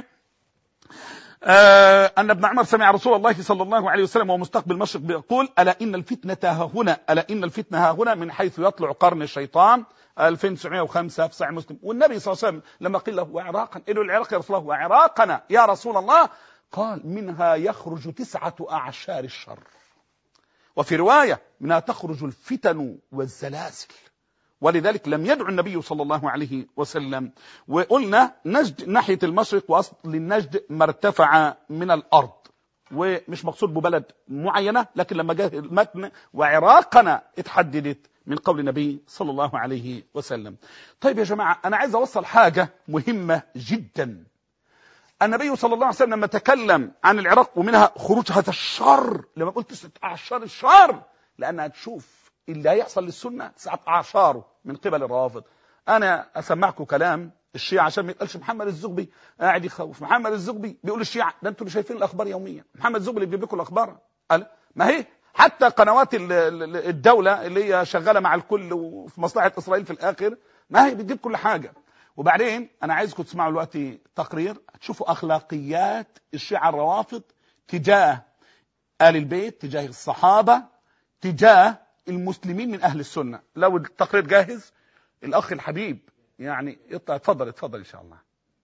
آه أن ابن عمر سمع رسول الله صلى الله عليه وسلم ومستقبل المشرق بيقول ألا إن الفتنة ها هنا ألا إن الفتنة ها هنا من حيث يطلع قرن الشيطان 2905 في صحيح مسلم والنبي صلى الله عليه وسلم لما قيل له وعراقا إلى العراق يا رسول الله وعراقنا يا رسول الله قال منها يخرج تسعة أعشار الشر وفي رواية منها تخرج الفتن والزلازل ولذلك لم يدعو النبي صلى الله عليه وسلم وقلنا نجد ناحية المشرق وأصل النجد ما ارتفع من الأرض ومش مقصود ببلد معينة لكن لما جاء المتن وعراقنا اتحددت من قول النبي صلى الله عليه وسلم طيب يا جماعة أنا عايز أوصل حاجة مهمة جدا النبي صلى الله عليه وسلم لما تكلم عن العراق ومنها خروج هذا الشر لما قلت تسعة أعشار الشر لأنها تشوف اللي هيحصل للسنة تسعة أعشاره من قبل الروافض أنا أسمعكم كلام الشيعة عشان ما يتقالش محمد الزغبي قاعد يخوف محمد الزغبي بيقول الشيعة ده انتوا اللي شايفين الأخبار يوميا محمد الزغبي اللي بيجيب لكم الأخبار قال ما هي حتى قنوات الدولة اللي هي شغالة مع الكل وفي مصلحة إسرائيل في الآخر ما هي بتجيب كل حاجة وبعدين انا عايزكم تسمعوا دلوقتي تقرير تشوفوا اخلاقيات الشيعة الروافض تجاه آل البيت تجاه الصحابة تجاه المسلمين من اهل السنة لو التقرير جاهز الأخ الحبيب يعني يطلع اتفضل اتفضل إن شاء الله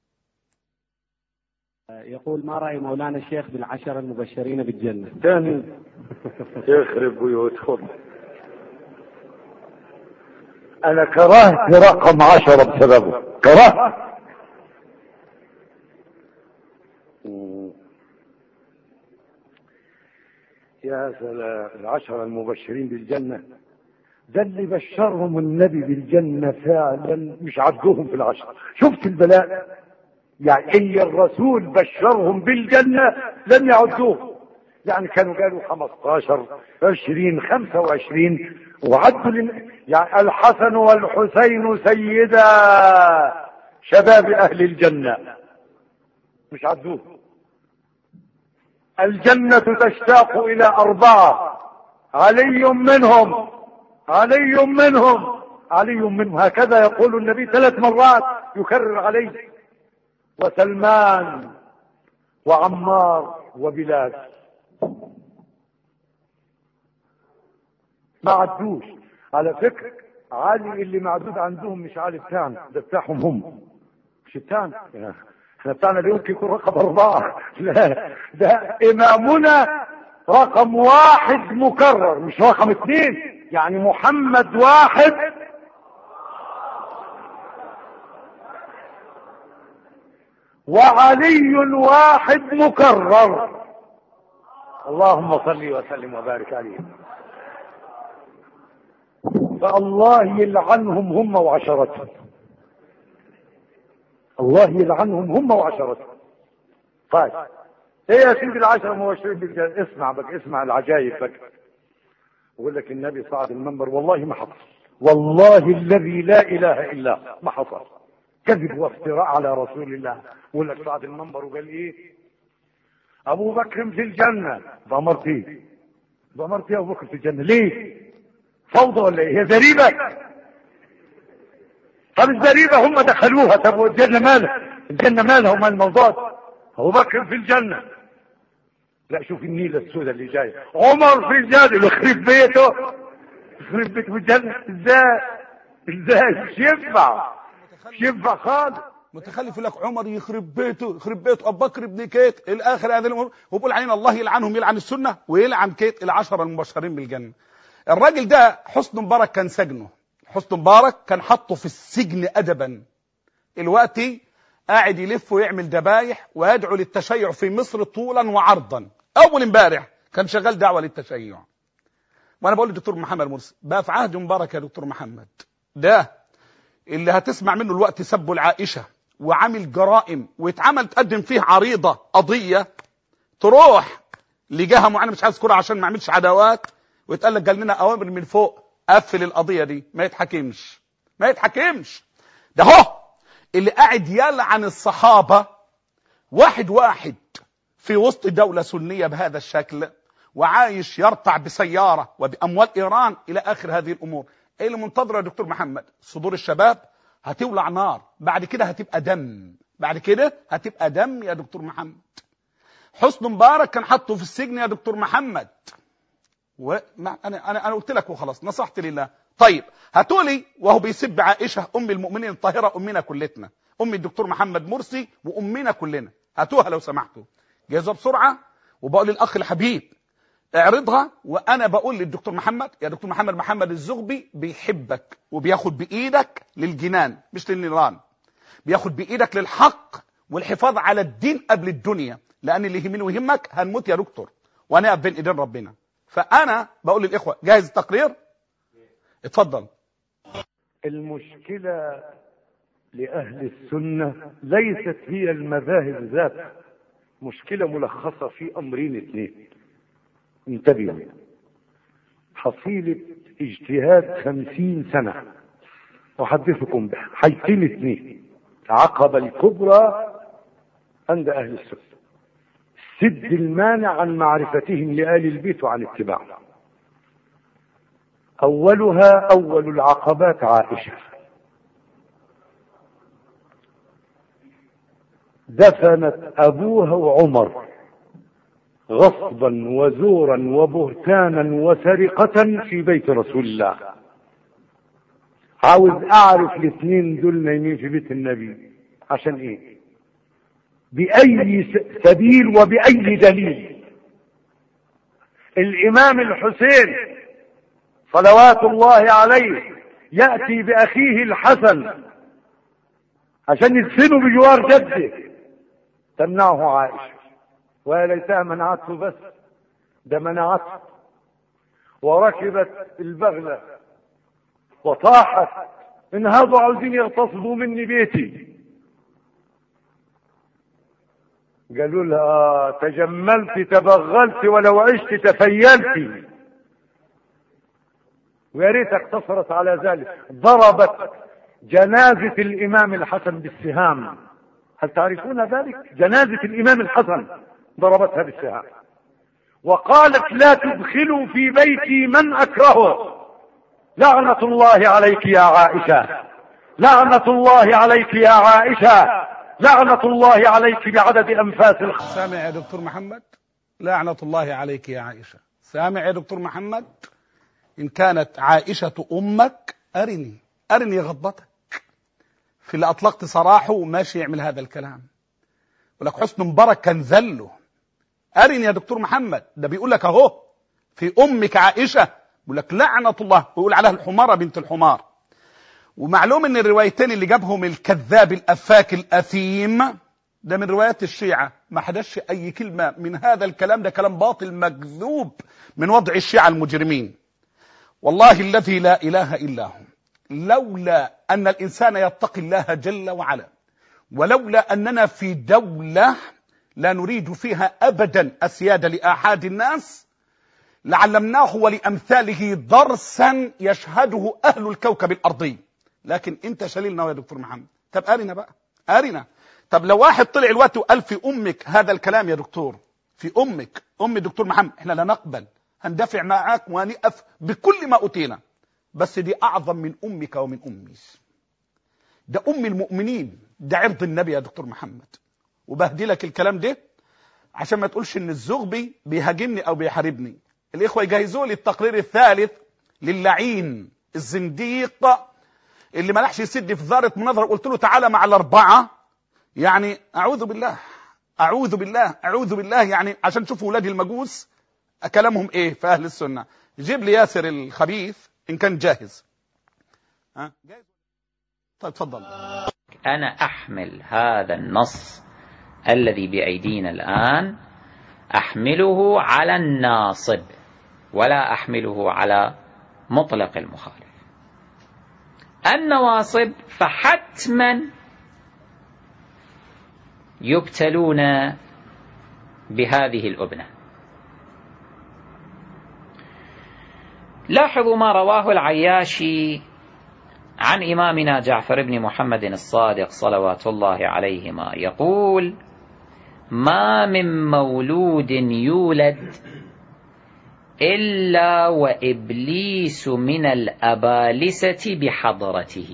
يقول ما رأي مولانا الشيخ بالعشرة المبشرين بالجنة تاني يخرب بيوتهم انا كرهت رقم عشرة بسببه كرهت يا سلام العشرة المبشرين بالجنة ده اللي بشرهم النبي بالجنة فعلا مش عدوهم في العشرة شفت البلاء يعني اللي الرسول بشرهم بالجنة لم يعدوه يعني كانوا قالوا 15 20 25 وعدوا لن... يعني الحسن والحسين سيدا شباب اهل الجنة مش عدوه الجنة تشتاق الى اربعة علي منهم علي منهم علي منهم هكذا يقول النبي ثلاث مرات يكرر عليه وسلمان وعمار وبلال ما عدوش على فكرة علي اللي معدود عندهم مش علي بتاعنا ده بتاعهم هم مش بتاعنا احنا بتاعنا اللي يمكن يكون رقم أربعة لا ده إمامنا رقم واحد مكرر مش رقم اثنين يعني محمد واحد وعلي واحد مكرر اللهم صل وسلم وبارك عليه فالله يلعنهم هم وعشرتهم الله يلعنهم هم وعشرتهم طيب ايه يا سيدي العشرة مبشرين بالجنة اسمع بك اسمع العجائب بك يقول لك النبي صعد المنبر والله ما حصل والله الذي لا اله الا هو ما حصل كذب وافتراء على رسول الله يقول لك صعد المنبر وقال ايه ابو بكر في الجنة ضمرت ايه ضمرت ايه ابو بكر في الجنة ليه فوضى ولا ايه هي زريبة طب الزريبة هم دخلوها طب والجنة مالها الجنة مالها وما الموضوع ده؟ ابو بكر في الجنة لا شوف النيلة السوداء اللي جاية عمر في الجنة يخرب بيته يخرب بيته في الجنة ازاي ازاي مش ينفع مش ينفع خالص متخلف يقول لك عمر يخرب بيته يخرب بيته ابو بكر ابن كيت الاخر هذه الامور وبيقول علينا الله يلعنهم يلعن السنه ويلعن كيت العشره المبشرين بالجنه الراجل ده حسن مبارك كان سجنه حسن مبارك كان حطه في السجن ادبا الوقتي قاعد يلف ويعمل دبايح ويدعو للتشيع في مصر طولا وعرضا اول امبارح كان شغال دعوه للتشيع وانا بقول للدكتور محمد مرسي بقى في عهد مبارك يا دكتور محمد ده اللي هتسمع منه الوقت سب العائشه وعامل جرائم ويتعمل تقدم فيه عريضه قضيه تروح لجهه معينه مش عايز اذكرها عشان ما اعملش عداوات ويتقال لك جال لنا اوامر من فوق قفل القضيه دي ما يتحكمش ما يتحكمش ده هو اللي قاعد يلعن الصحابه واحد واحد في وسط دوله سنيه بهذا الشكل وعايش يرتع بسياره وباموال ايران الى اخر هذه الامور ايه اللي منتظره يا دكتور محمد صدور الشباب هتولع نار بعد كده هتبقى دم بعد كده هتبقى دم يا دكتور محمد حسن مبارك كان حاطه في السجن يا دكتور محمد وما انا انا انا قلت لك وخلاص نصحت لله طيب هاتولي وهو بيسب عائشه ام المؤمنين الطاهره امنا كلتنا ام الدكتور محمد مرسي وامنا كلنا هاتوها لو سمحتوا جايزها بسرعه وبقول للاخ الحبيب اعرضها وانا بقول للدكتور محمد يا دكتور محمد محمد الزغبي بيحبك وبياخد بايدك للجنان مش للنيران بياخد بايدك للحق والحفاظ على الدين قبل الدنيا لان اللي يهمني ويهمك هنموت يا دكتور وهنقف بين ايدين ربنا فانا بقول للاخوه جاهز التقرير اتفضل المشكلة لأهل السنة ليست هي المذاهب ذاتها مشكلة ملخصة في أمرين اثنين انتبهوا حصيلة اجتهاد خمسين سنة أحدثكم به حيثين اثنين عقبة الكبرى عند أهل السنة سد المانع عن معرفتهم لآل البيت وعن اتباعهم أولها أول العقبات عائشة دفنت أبوها وعمر غصبا وزورا وبهتانا وسرقة في بيت رسول الله عاوز اعرف الاثنين دول نايمين في بيت النبي عشان ايه باي س- سبيل وباي دليل الامام الحسين صلوات الله عليه ياتي باخيه الحسن عشان يدفنوا بجوار جده تمنعه عائشه وليتها منعته بس ده منعته وركبت البغله وطاحت انهضوا عاوزين يغتصبوا مني بيتي قالوا لها آه تجملت تبغلت ولو عشت تفيلت ويا ريت اقتصرت على ذلك ضربت جنازة الإمام الحسن بالسهام هل تعرفون ذلك؟ جنازة الإمام الحسن ضربتها بالسهام وقالت لا تدخلوا في بيتي من أكرهه لعنة الله عليك يا عائشة لعنة الله عليك يا عائشة لعنة الله عليك بعدد أنفاس الخ... سامع يا دكتور محمد لعنة الله عليك يا عائشة سامع يا دكتور محمد إن كانت عائشة أمك أرني أرني غضبتك في اللي أطلقت سراحه ماشي يعمل هذا الكلام يقول لك حسن مبارك كان ذله أرني يا دكتور محمد ده بيقول لك أهو في أمك عائشة بيقول لك لعنة الله ويقول عليها الحمارة بنت الحمار ومعلوم ان الروايتين اللي جابهم الكذاب الافاك الاثيم ده من روايات الشيعة ما حدش اي كلمة من هذا الكلام ده كلام باطل مكذوب من وضع الشيعة المجرمين والله الذي لا اله الا هو لولا ان الانسان يتقي الله جل وعلا ولولا اننا في دولة لا نريد فيها ابدا السيادة لاحاد الناس لعلمناه ولامثاله درسا يشهده اهل الكوكب الارضي لكن انت شليلنا يا دكتور محمد طب ارنا بقى ارنا طب لو واحد طلع الوقت وقال في امك هذا الكلام يا دكتور في امك ام الدكتور محمد احنا لا نقبل هندفع معاك ونقف بكل ما اوتينا بس دي اعظم من امك ومن امي ده ام المؤمنين ده عرض النبي يا دكتور محمد وبهدلك الكلام ده عشان ما تقولش ان الزغبي بيهاجمني او بيحاربني الاخوه يجهزوا لي التقرير الثالث للعين الزنديق اللي ملحش يسد في ذارة مناظرة قلت له تعالى مع الأربعة يعني أعوذ بالله أعوذ بالله أعوذ بالله يعني عشان تشوفوا ولاد المجوس كلامهم إيه في أهل السنة جيب لي ياسر الخبيث إن كان جاهز ها جاهز طيب تفضل أنا أحمل هذا النص الذي بأيدينا الآن أحمله على الناصب ولا أحمله على مطلق المخالف النواصب فحتما يبتلون بهذه الأبنة لاحظوا ما رواه العياشي عن إمامنا جعفر بن محمد الصادق صلوات الله عليهما يقول ما من مولود يولد إلا وإبليس من الأبالسة بحضرته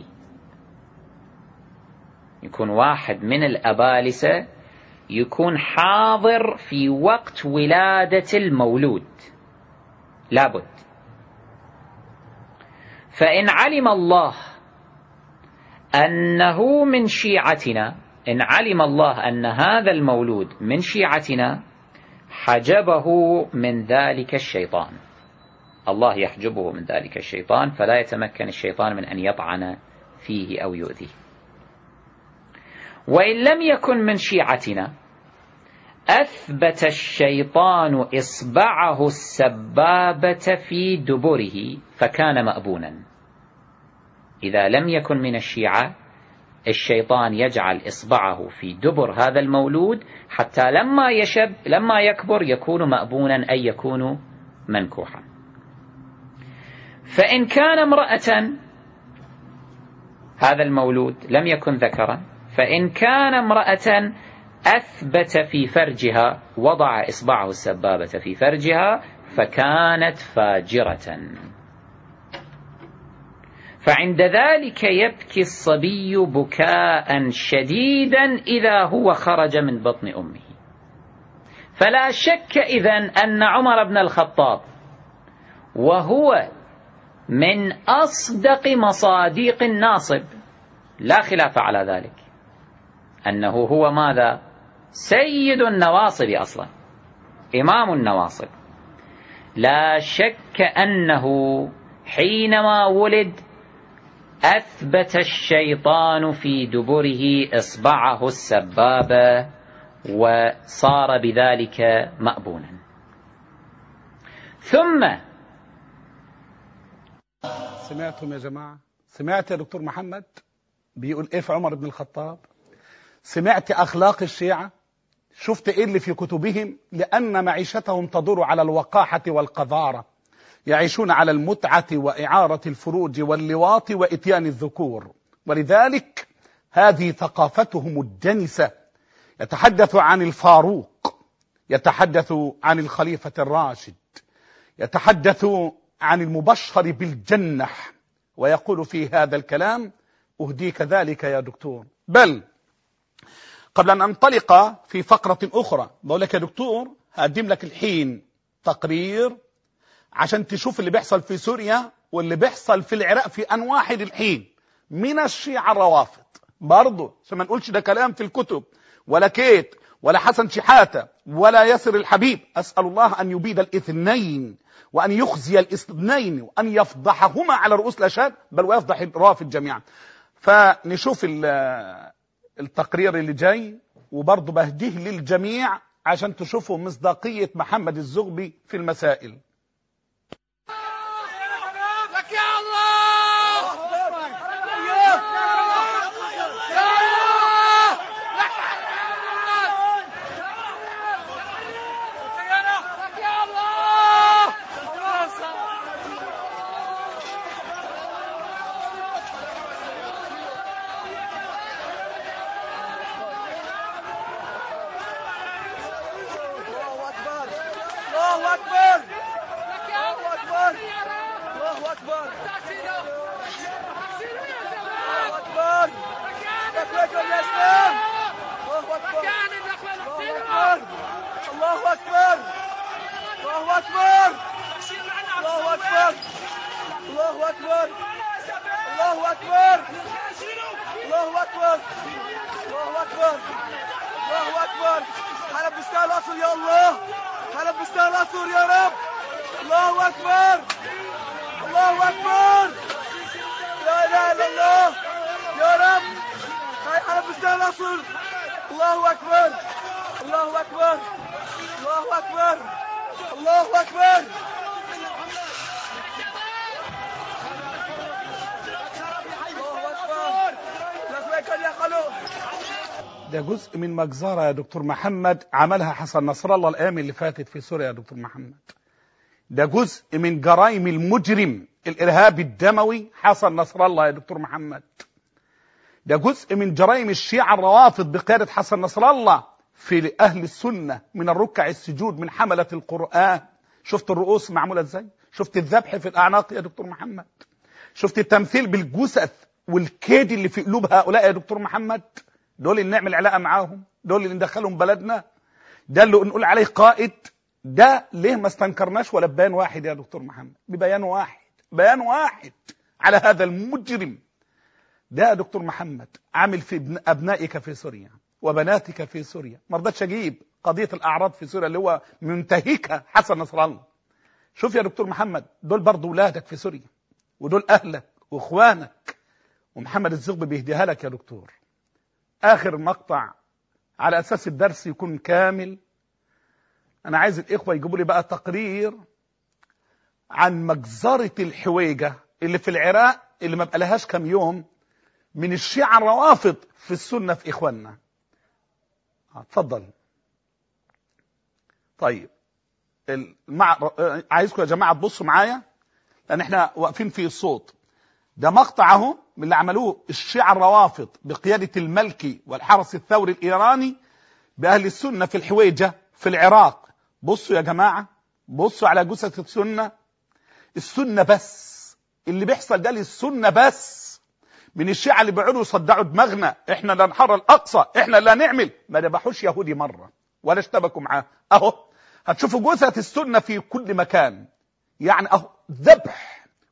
يكون واحد من الأبالسة يكون حاضر في وقت ولادة المولود لابد فإن علم الله أنه من شيعتنا إن علم الله أن هذا المولود من شيعتنا حجبه من ذلك الشيطان الله يحجبه من ذلك الشيطان فلا يتمكن الشيطان من أن يطعن فيه أو يؤذيه وإن لم يكن من شيعتنا أثبت الشيطان إصبعه السبابة في دبره فكان مأبونا إذا لم يكن من الشيعة الشيطان يجعل إصبعه في دبر هذا المولود حتى لما يشب لما يكبر يكون مأبونا أي يكون منكوحا فإن كان امرأة هذا المولود لم يكن ذكرا فإن كان امرأة أثبت في فرجها وضع إصبعه السبابة في فرجها فكانت فاجرة فعند ذلك يبكي الصبي بكاء شديدا إذا هو خرج من بطن أمه فلا شك إذن أن عمر بن الخطاب وهو من أصدق مصاديق الناصب لا خلاف على ذلك أنه هو ماذا سيد النواصب أصلا إمام النواصب لا شك أنه حينما ولد أثبت الشيطان في دبره إصبعه السبابة وصار بذلك مأبونا ثم سمعتم يا جماعة سمعت يا دكتور محمد بيقول ايه في عمر بن الخطاب سمعت اخلاق الشيعة شفت ايه اللي في كتبهم لان معيشتهم تدور على الوقاحة والقذارة يعيشون على المتعة وإعارة الفروج واللواط وإتيان الذكور ولذلك هذه ثقافتهم الدنسة يتحدث عن الفاروق يتحدث عن الخليفة الراشد يتحدث عن المبشر بالجنة ويقول في هذا الكلام أهديك ذلك يا دكتور بل قبل أن أنطلق في فقرة أخرى بقول لك يا دكتور هقدم لك الحين تقرير عشان تشوف اللي بيحصل في سوريا واللي بيحصل في العراق في أن واحد الحين من الشيعة الروافض برضه عشان ما نقولش ده كلام في الكتب ولا كيت ولا حسن شحاتة ولا ياسر الحبيب أسأل الله أن يبيد الاثنين وأن يخزي الاثنين وأن يفضحهما على رؤوس الأشهاد بل ويفضح الرافض جميعا فنشوف التقرير اللي جاي وبرضه بهديه للجميع عشان تشوفوا مصداقية محمد الزغبي في المسائل لك يا الله يا الله لك يا الله الله اكبر الله اكبر الله اكبر الله اكبر الله اكبر لبيك الاسلام الله اكبر الله اكبر الله اكبر الله اكبر الله اكبر الله اكبر الله اكبر الله اكبر الله اكبر حلب بستان الاصل يا الله حلب بستان الاصل يا رب الله اكبر الله اكبر لا اله الا الله يا رب هاي حلب بستان الاصل الله اكبر الله اكبر الله اكبر الله اكبر الله اكبر لبيك يا خلوق ده جزء من مجزرة يا دكتور محمد عملها حسن نصر الله الأيام اللي فاتت في سوريا يا دكتور محمد ده جزء من جرائم المجرم الإرهابي الدموي حسن نصر الله يا دكتور محمد ده جزء من جرائم الشيعة الروافض بقيادة حسن نصر الله في أهل السنة من الركع السجود من حملة القرآن شفت الرؤوس معمولة ازاي شفت الذبح في الأعناق يا دكتور محمد شفت التمثيل بالجثث والكيد اللي في قلوب هؤلاء يا دكتور محمد دول اللي نعمل علاقه معاهم دول اللي ندخلهم بلدنا ده اللي نقول عليه قائد ده ليه ما استنكرناش ولا بيان واحد يا دكتور محمد ببيان واحد بيان واحد على هذا المجرم ده يا دكتور محمد عامل في ابن ابنائك في سوريا وبناتك في سوريا ما رضتش اجيب قضيه الاعراض في سوريا اللي هو منتهكها حسن نصر الله شوف يا دكتور محمد دول برضه ولادك في سوريا ودول اهلك واخوانك ومحمد الزغبي بيهديها لك يا دكتور اخر مقطع على اساس الدرس يكون كامل انا عايز الاخوه يجيبوا لي بقى تقرير عن مجزره الحويجه اللي في العراق اللي ما بقالهاش كام يوم من الشيعة الروافض في السنه في اخواننا اتفضل طيب المع... عايزكم يا جماعه تبصوا معايا لان احنا واقفين في الصوت ده مقطع اهو من اللي عملوه الشيعة الروافض بقيادة الملكي والحرس الثوري الإيراني بأهل السنة في الحويجة في العراق بصوا يا جماعة بصوا على جثث السنة السنة بس اللي بيحصل ده للسنة بس من الشيعة اللي بيقعدوا يصدعوا دماغنا احنا لا نحرر الأقصى احنا لا نعمل ما ذبحوش يهودي مرة ولا اشتبكوا معاه اهو هتشوفوا جثث السنة في كل مكان يعني اهو ذبح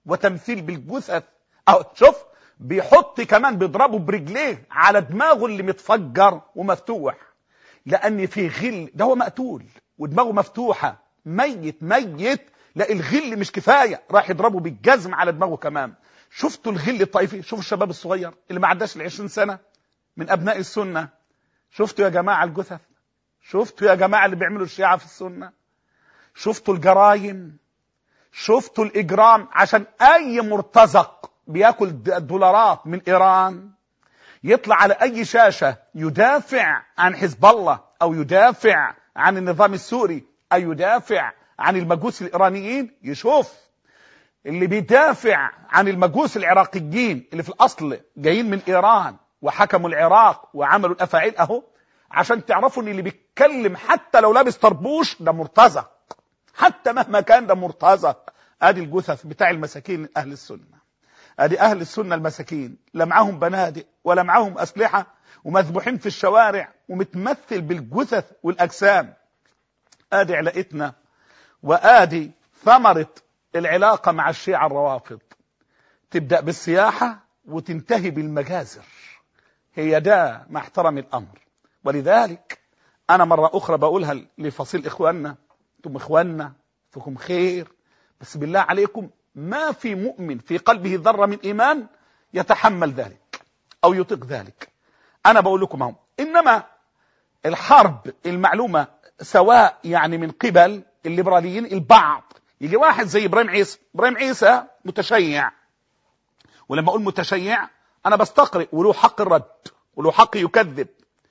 وتمثيل بالجثث أو شوف بيحط كمان بيضربه برجليه على دماغه اللي متفجر ومفتوح لأن في غل ده هو مقتول ودماغه مفتوحة ميت ميت لا الغل مش كفاية راح يضربه بالجزم على دماغه كمان شفتوا الغل الطائفي شوفوا الشباب الصغير اللي ما عداش ال 20 سنة من أبناء السنة شفتوا يا جماعة الجثث شفتوا يا جماعة اللي بيعملوا الشيعة في السنة شفتوا الجرايم شفتوا الإجرام عشان أي مرتزق بياكل د- دولارات من إيران يطلع على أي شاشة يدافع عن حزب الله أو يدافع عن النظام السوري أو يدافع عن المجوس الإيرانيين يشوف اللي بيدافع عن المجوس العراقيين اللي في الأصل جايين من إيران وحكموا العراق وعملوا الأفاعيل أهو عشان تعرفوا ان اللي بيتكلم حتى لو لابس طربوش ده مرتزق حتى مهما كان ده مرتزق ادي الجثث بتاع المساكين اهل السنه ادي اهل السنه المساكين لا معاهم بنادق ولا معاهم اسلحه ومذبوحين في الشوارع ومتمثل بالجثث والاجسام ادي علاقتنا وادي ثمره العلاقه مع الشيعه الروافض تبدا بالسياحه وتنتهي بالمجازر هي ده مع احترم الامر ولذلك انا مره اخرى بقولها لفصيل اخواننا انتم اخواننا فيكم خير بس بالله عليكم ما في مؤمن في قلبه ذره من ايمان يتحمل ذلك او يطيق ذلك انا بقول لكم اهو انما الحرب المعلومه سواء يعني من قبل الليبراليين البعض يجي واحد زي ابراهيم عيسى ابراهيم عيسى متشيع ولما اقول متشيع انا بستقرئ وله حق الرد وله حق يكذب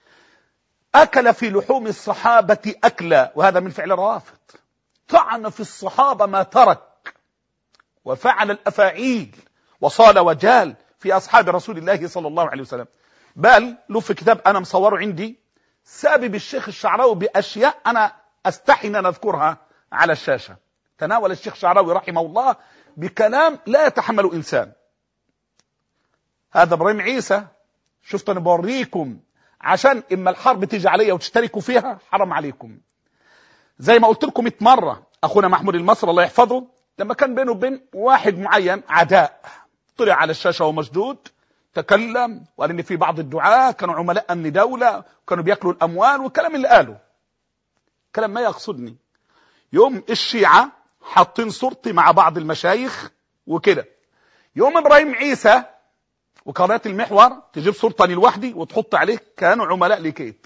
اكل في لحوم الصحابه اكلا وهذا من فعل الروافض طعن في الصحابه ما ترك وفعل الافاعيل وصال وجال في اصحاب رسول الله صلى الله عليه وسلم بل له في كتاب انا مصوره عندي سابب الشيخ الشعراوي باشياء انا استحي ان اذكرها على الشاشه تناول الشيخ الشعراوي رحمه الله بكلام لا يتحمل انسان هذا ابراهيم عيسى شفت انا بوريكم عشان اما الحرب تيجي عليا وتشتركوا فيها حرام عليكم زي ما قلت لكم 100 مره اخونا محمود المصري الله يحفظه لما كان بينه وبين واحد معين عداء طلع على الشاشه ومشدود تكلم وقال ان في بعض الدعاة كانوا عملاء امن دوله وكانوا بياكلوا الاموال والكلام اللي قاله كلام ما يقصدني يوم الشيعه حاطين صورتي مع بعض المشايخ وكده يوم ابراهيم عيسى وقناه المحور تجيب صورتي لوحدي وتحط عليه كانوا عملاء لكيت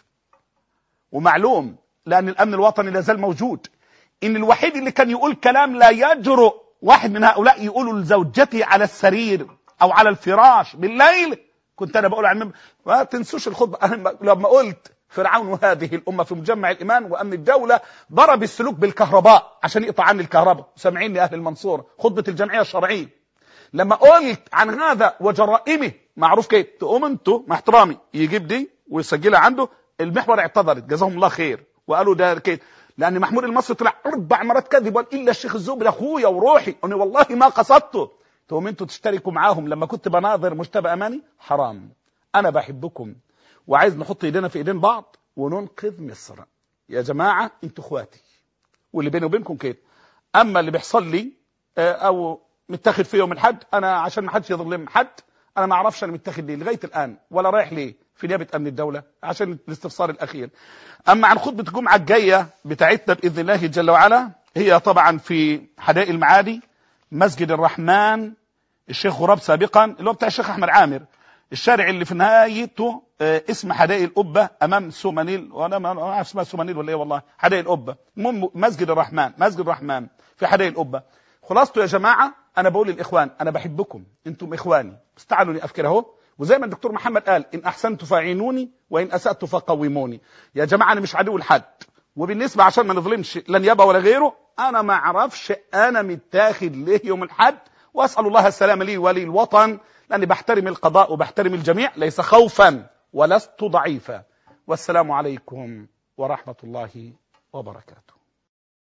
ومعلوم لان الامن الوطني لا زال موجود ان الوحيد اللي كان يقول كلام لا يجرؤ واحد من هؤلاء يقوله لزوجتي على السرير او على الفراش بالليل كنت انا بقول عن ما تنسوش الخطبه انا لما قلت فرعون وهذه الامه في مجمع الايمان وامن الدوله ضرب السلوك بالكهرباء عشان يقطع عني الكهرباء سامعيني اهل المنصوره خطبه الجمعيه الشرعيه لما قلت عن هذا وجرائمه معروف كيف تقوم انتوا مع احترامي يجيب دي ويسجلها عنده المحور اعتذرت جزاهم الله خير وقالوا ده كيف لان محمود المصري طلع اربع مرات كذب وقال الا الشيخ الزوبي اخويا وروحي انا والله ما قصدته تقوم انتوا تشتركوا معاهم لما كنت بناظر مجتبى اماني حرام انا بحبكم وعايز نحط ايدينا في ايدين بعض وننقذ مصر يا جماعه انتوا اخواتي واللي بيني وبينكم كده اما اللي بيحصل لي آه، او متاخد في يوم الحد انا عشان ما حدش يظلم حد انا ما اعرفش انا متاخد ليه لغايه الان ولا رايح ليه في نيابه امن الدوله عشان الاستفسار الاخير اما عن خطبه الجمعه الجايه بتاعتنا باذن الله جل وعلا هي طبعا في حدائق المعادي مسجد الرحمن الشيخ غراب سابقا اللي هو بتاع الشيخ احمد عامر الشارع اللي في نهايته آه، اسم حدائق القبه امام سومانيل وانا ما ما اعرف اسمها سومانيل ولا ايه والله حدائق القبه المهم مسجد الرحمن مسجد الرحمن في حدائق القبه خلاصته يا جماعه انا بقول للاخوان انا بحبكم انتم اخواني بس تعالوا نفكر اهو وزي ما الدكتور محمد قال ان احسنت فاعينوني وان اسات فقوموني يا جماعه انا مش عدو لحد وبالنسبه عشان ما نظلمش لا نيابه ولا غيره انا ما اعرفش انا متاخد ليه يوم الحد واسال الله السلامه لي ولي الوطن لاني بحترم القضاء وبحترم الجميع ليس خوفا ولست ضعيفا والسلام عليكم ورحمه الله وبركاته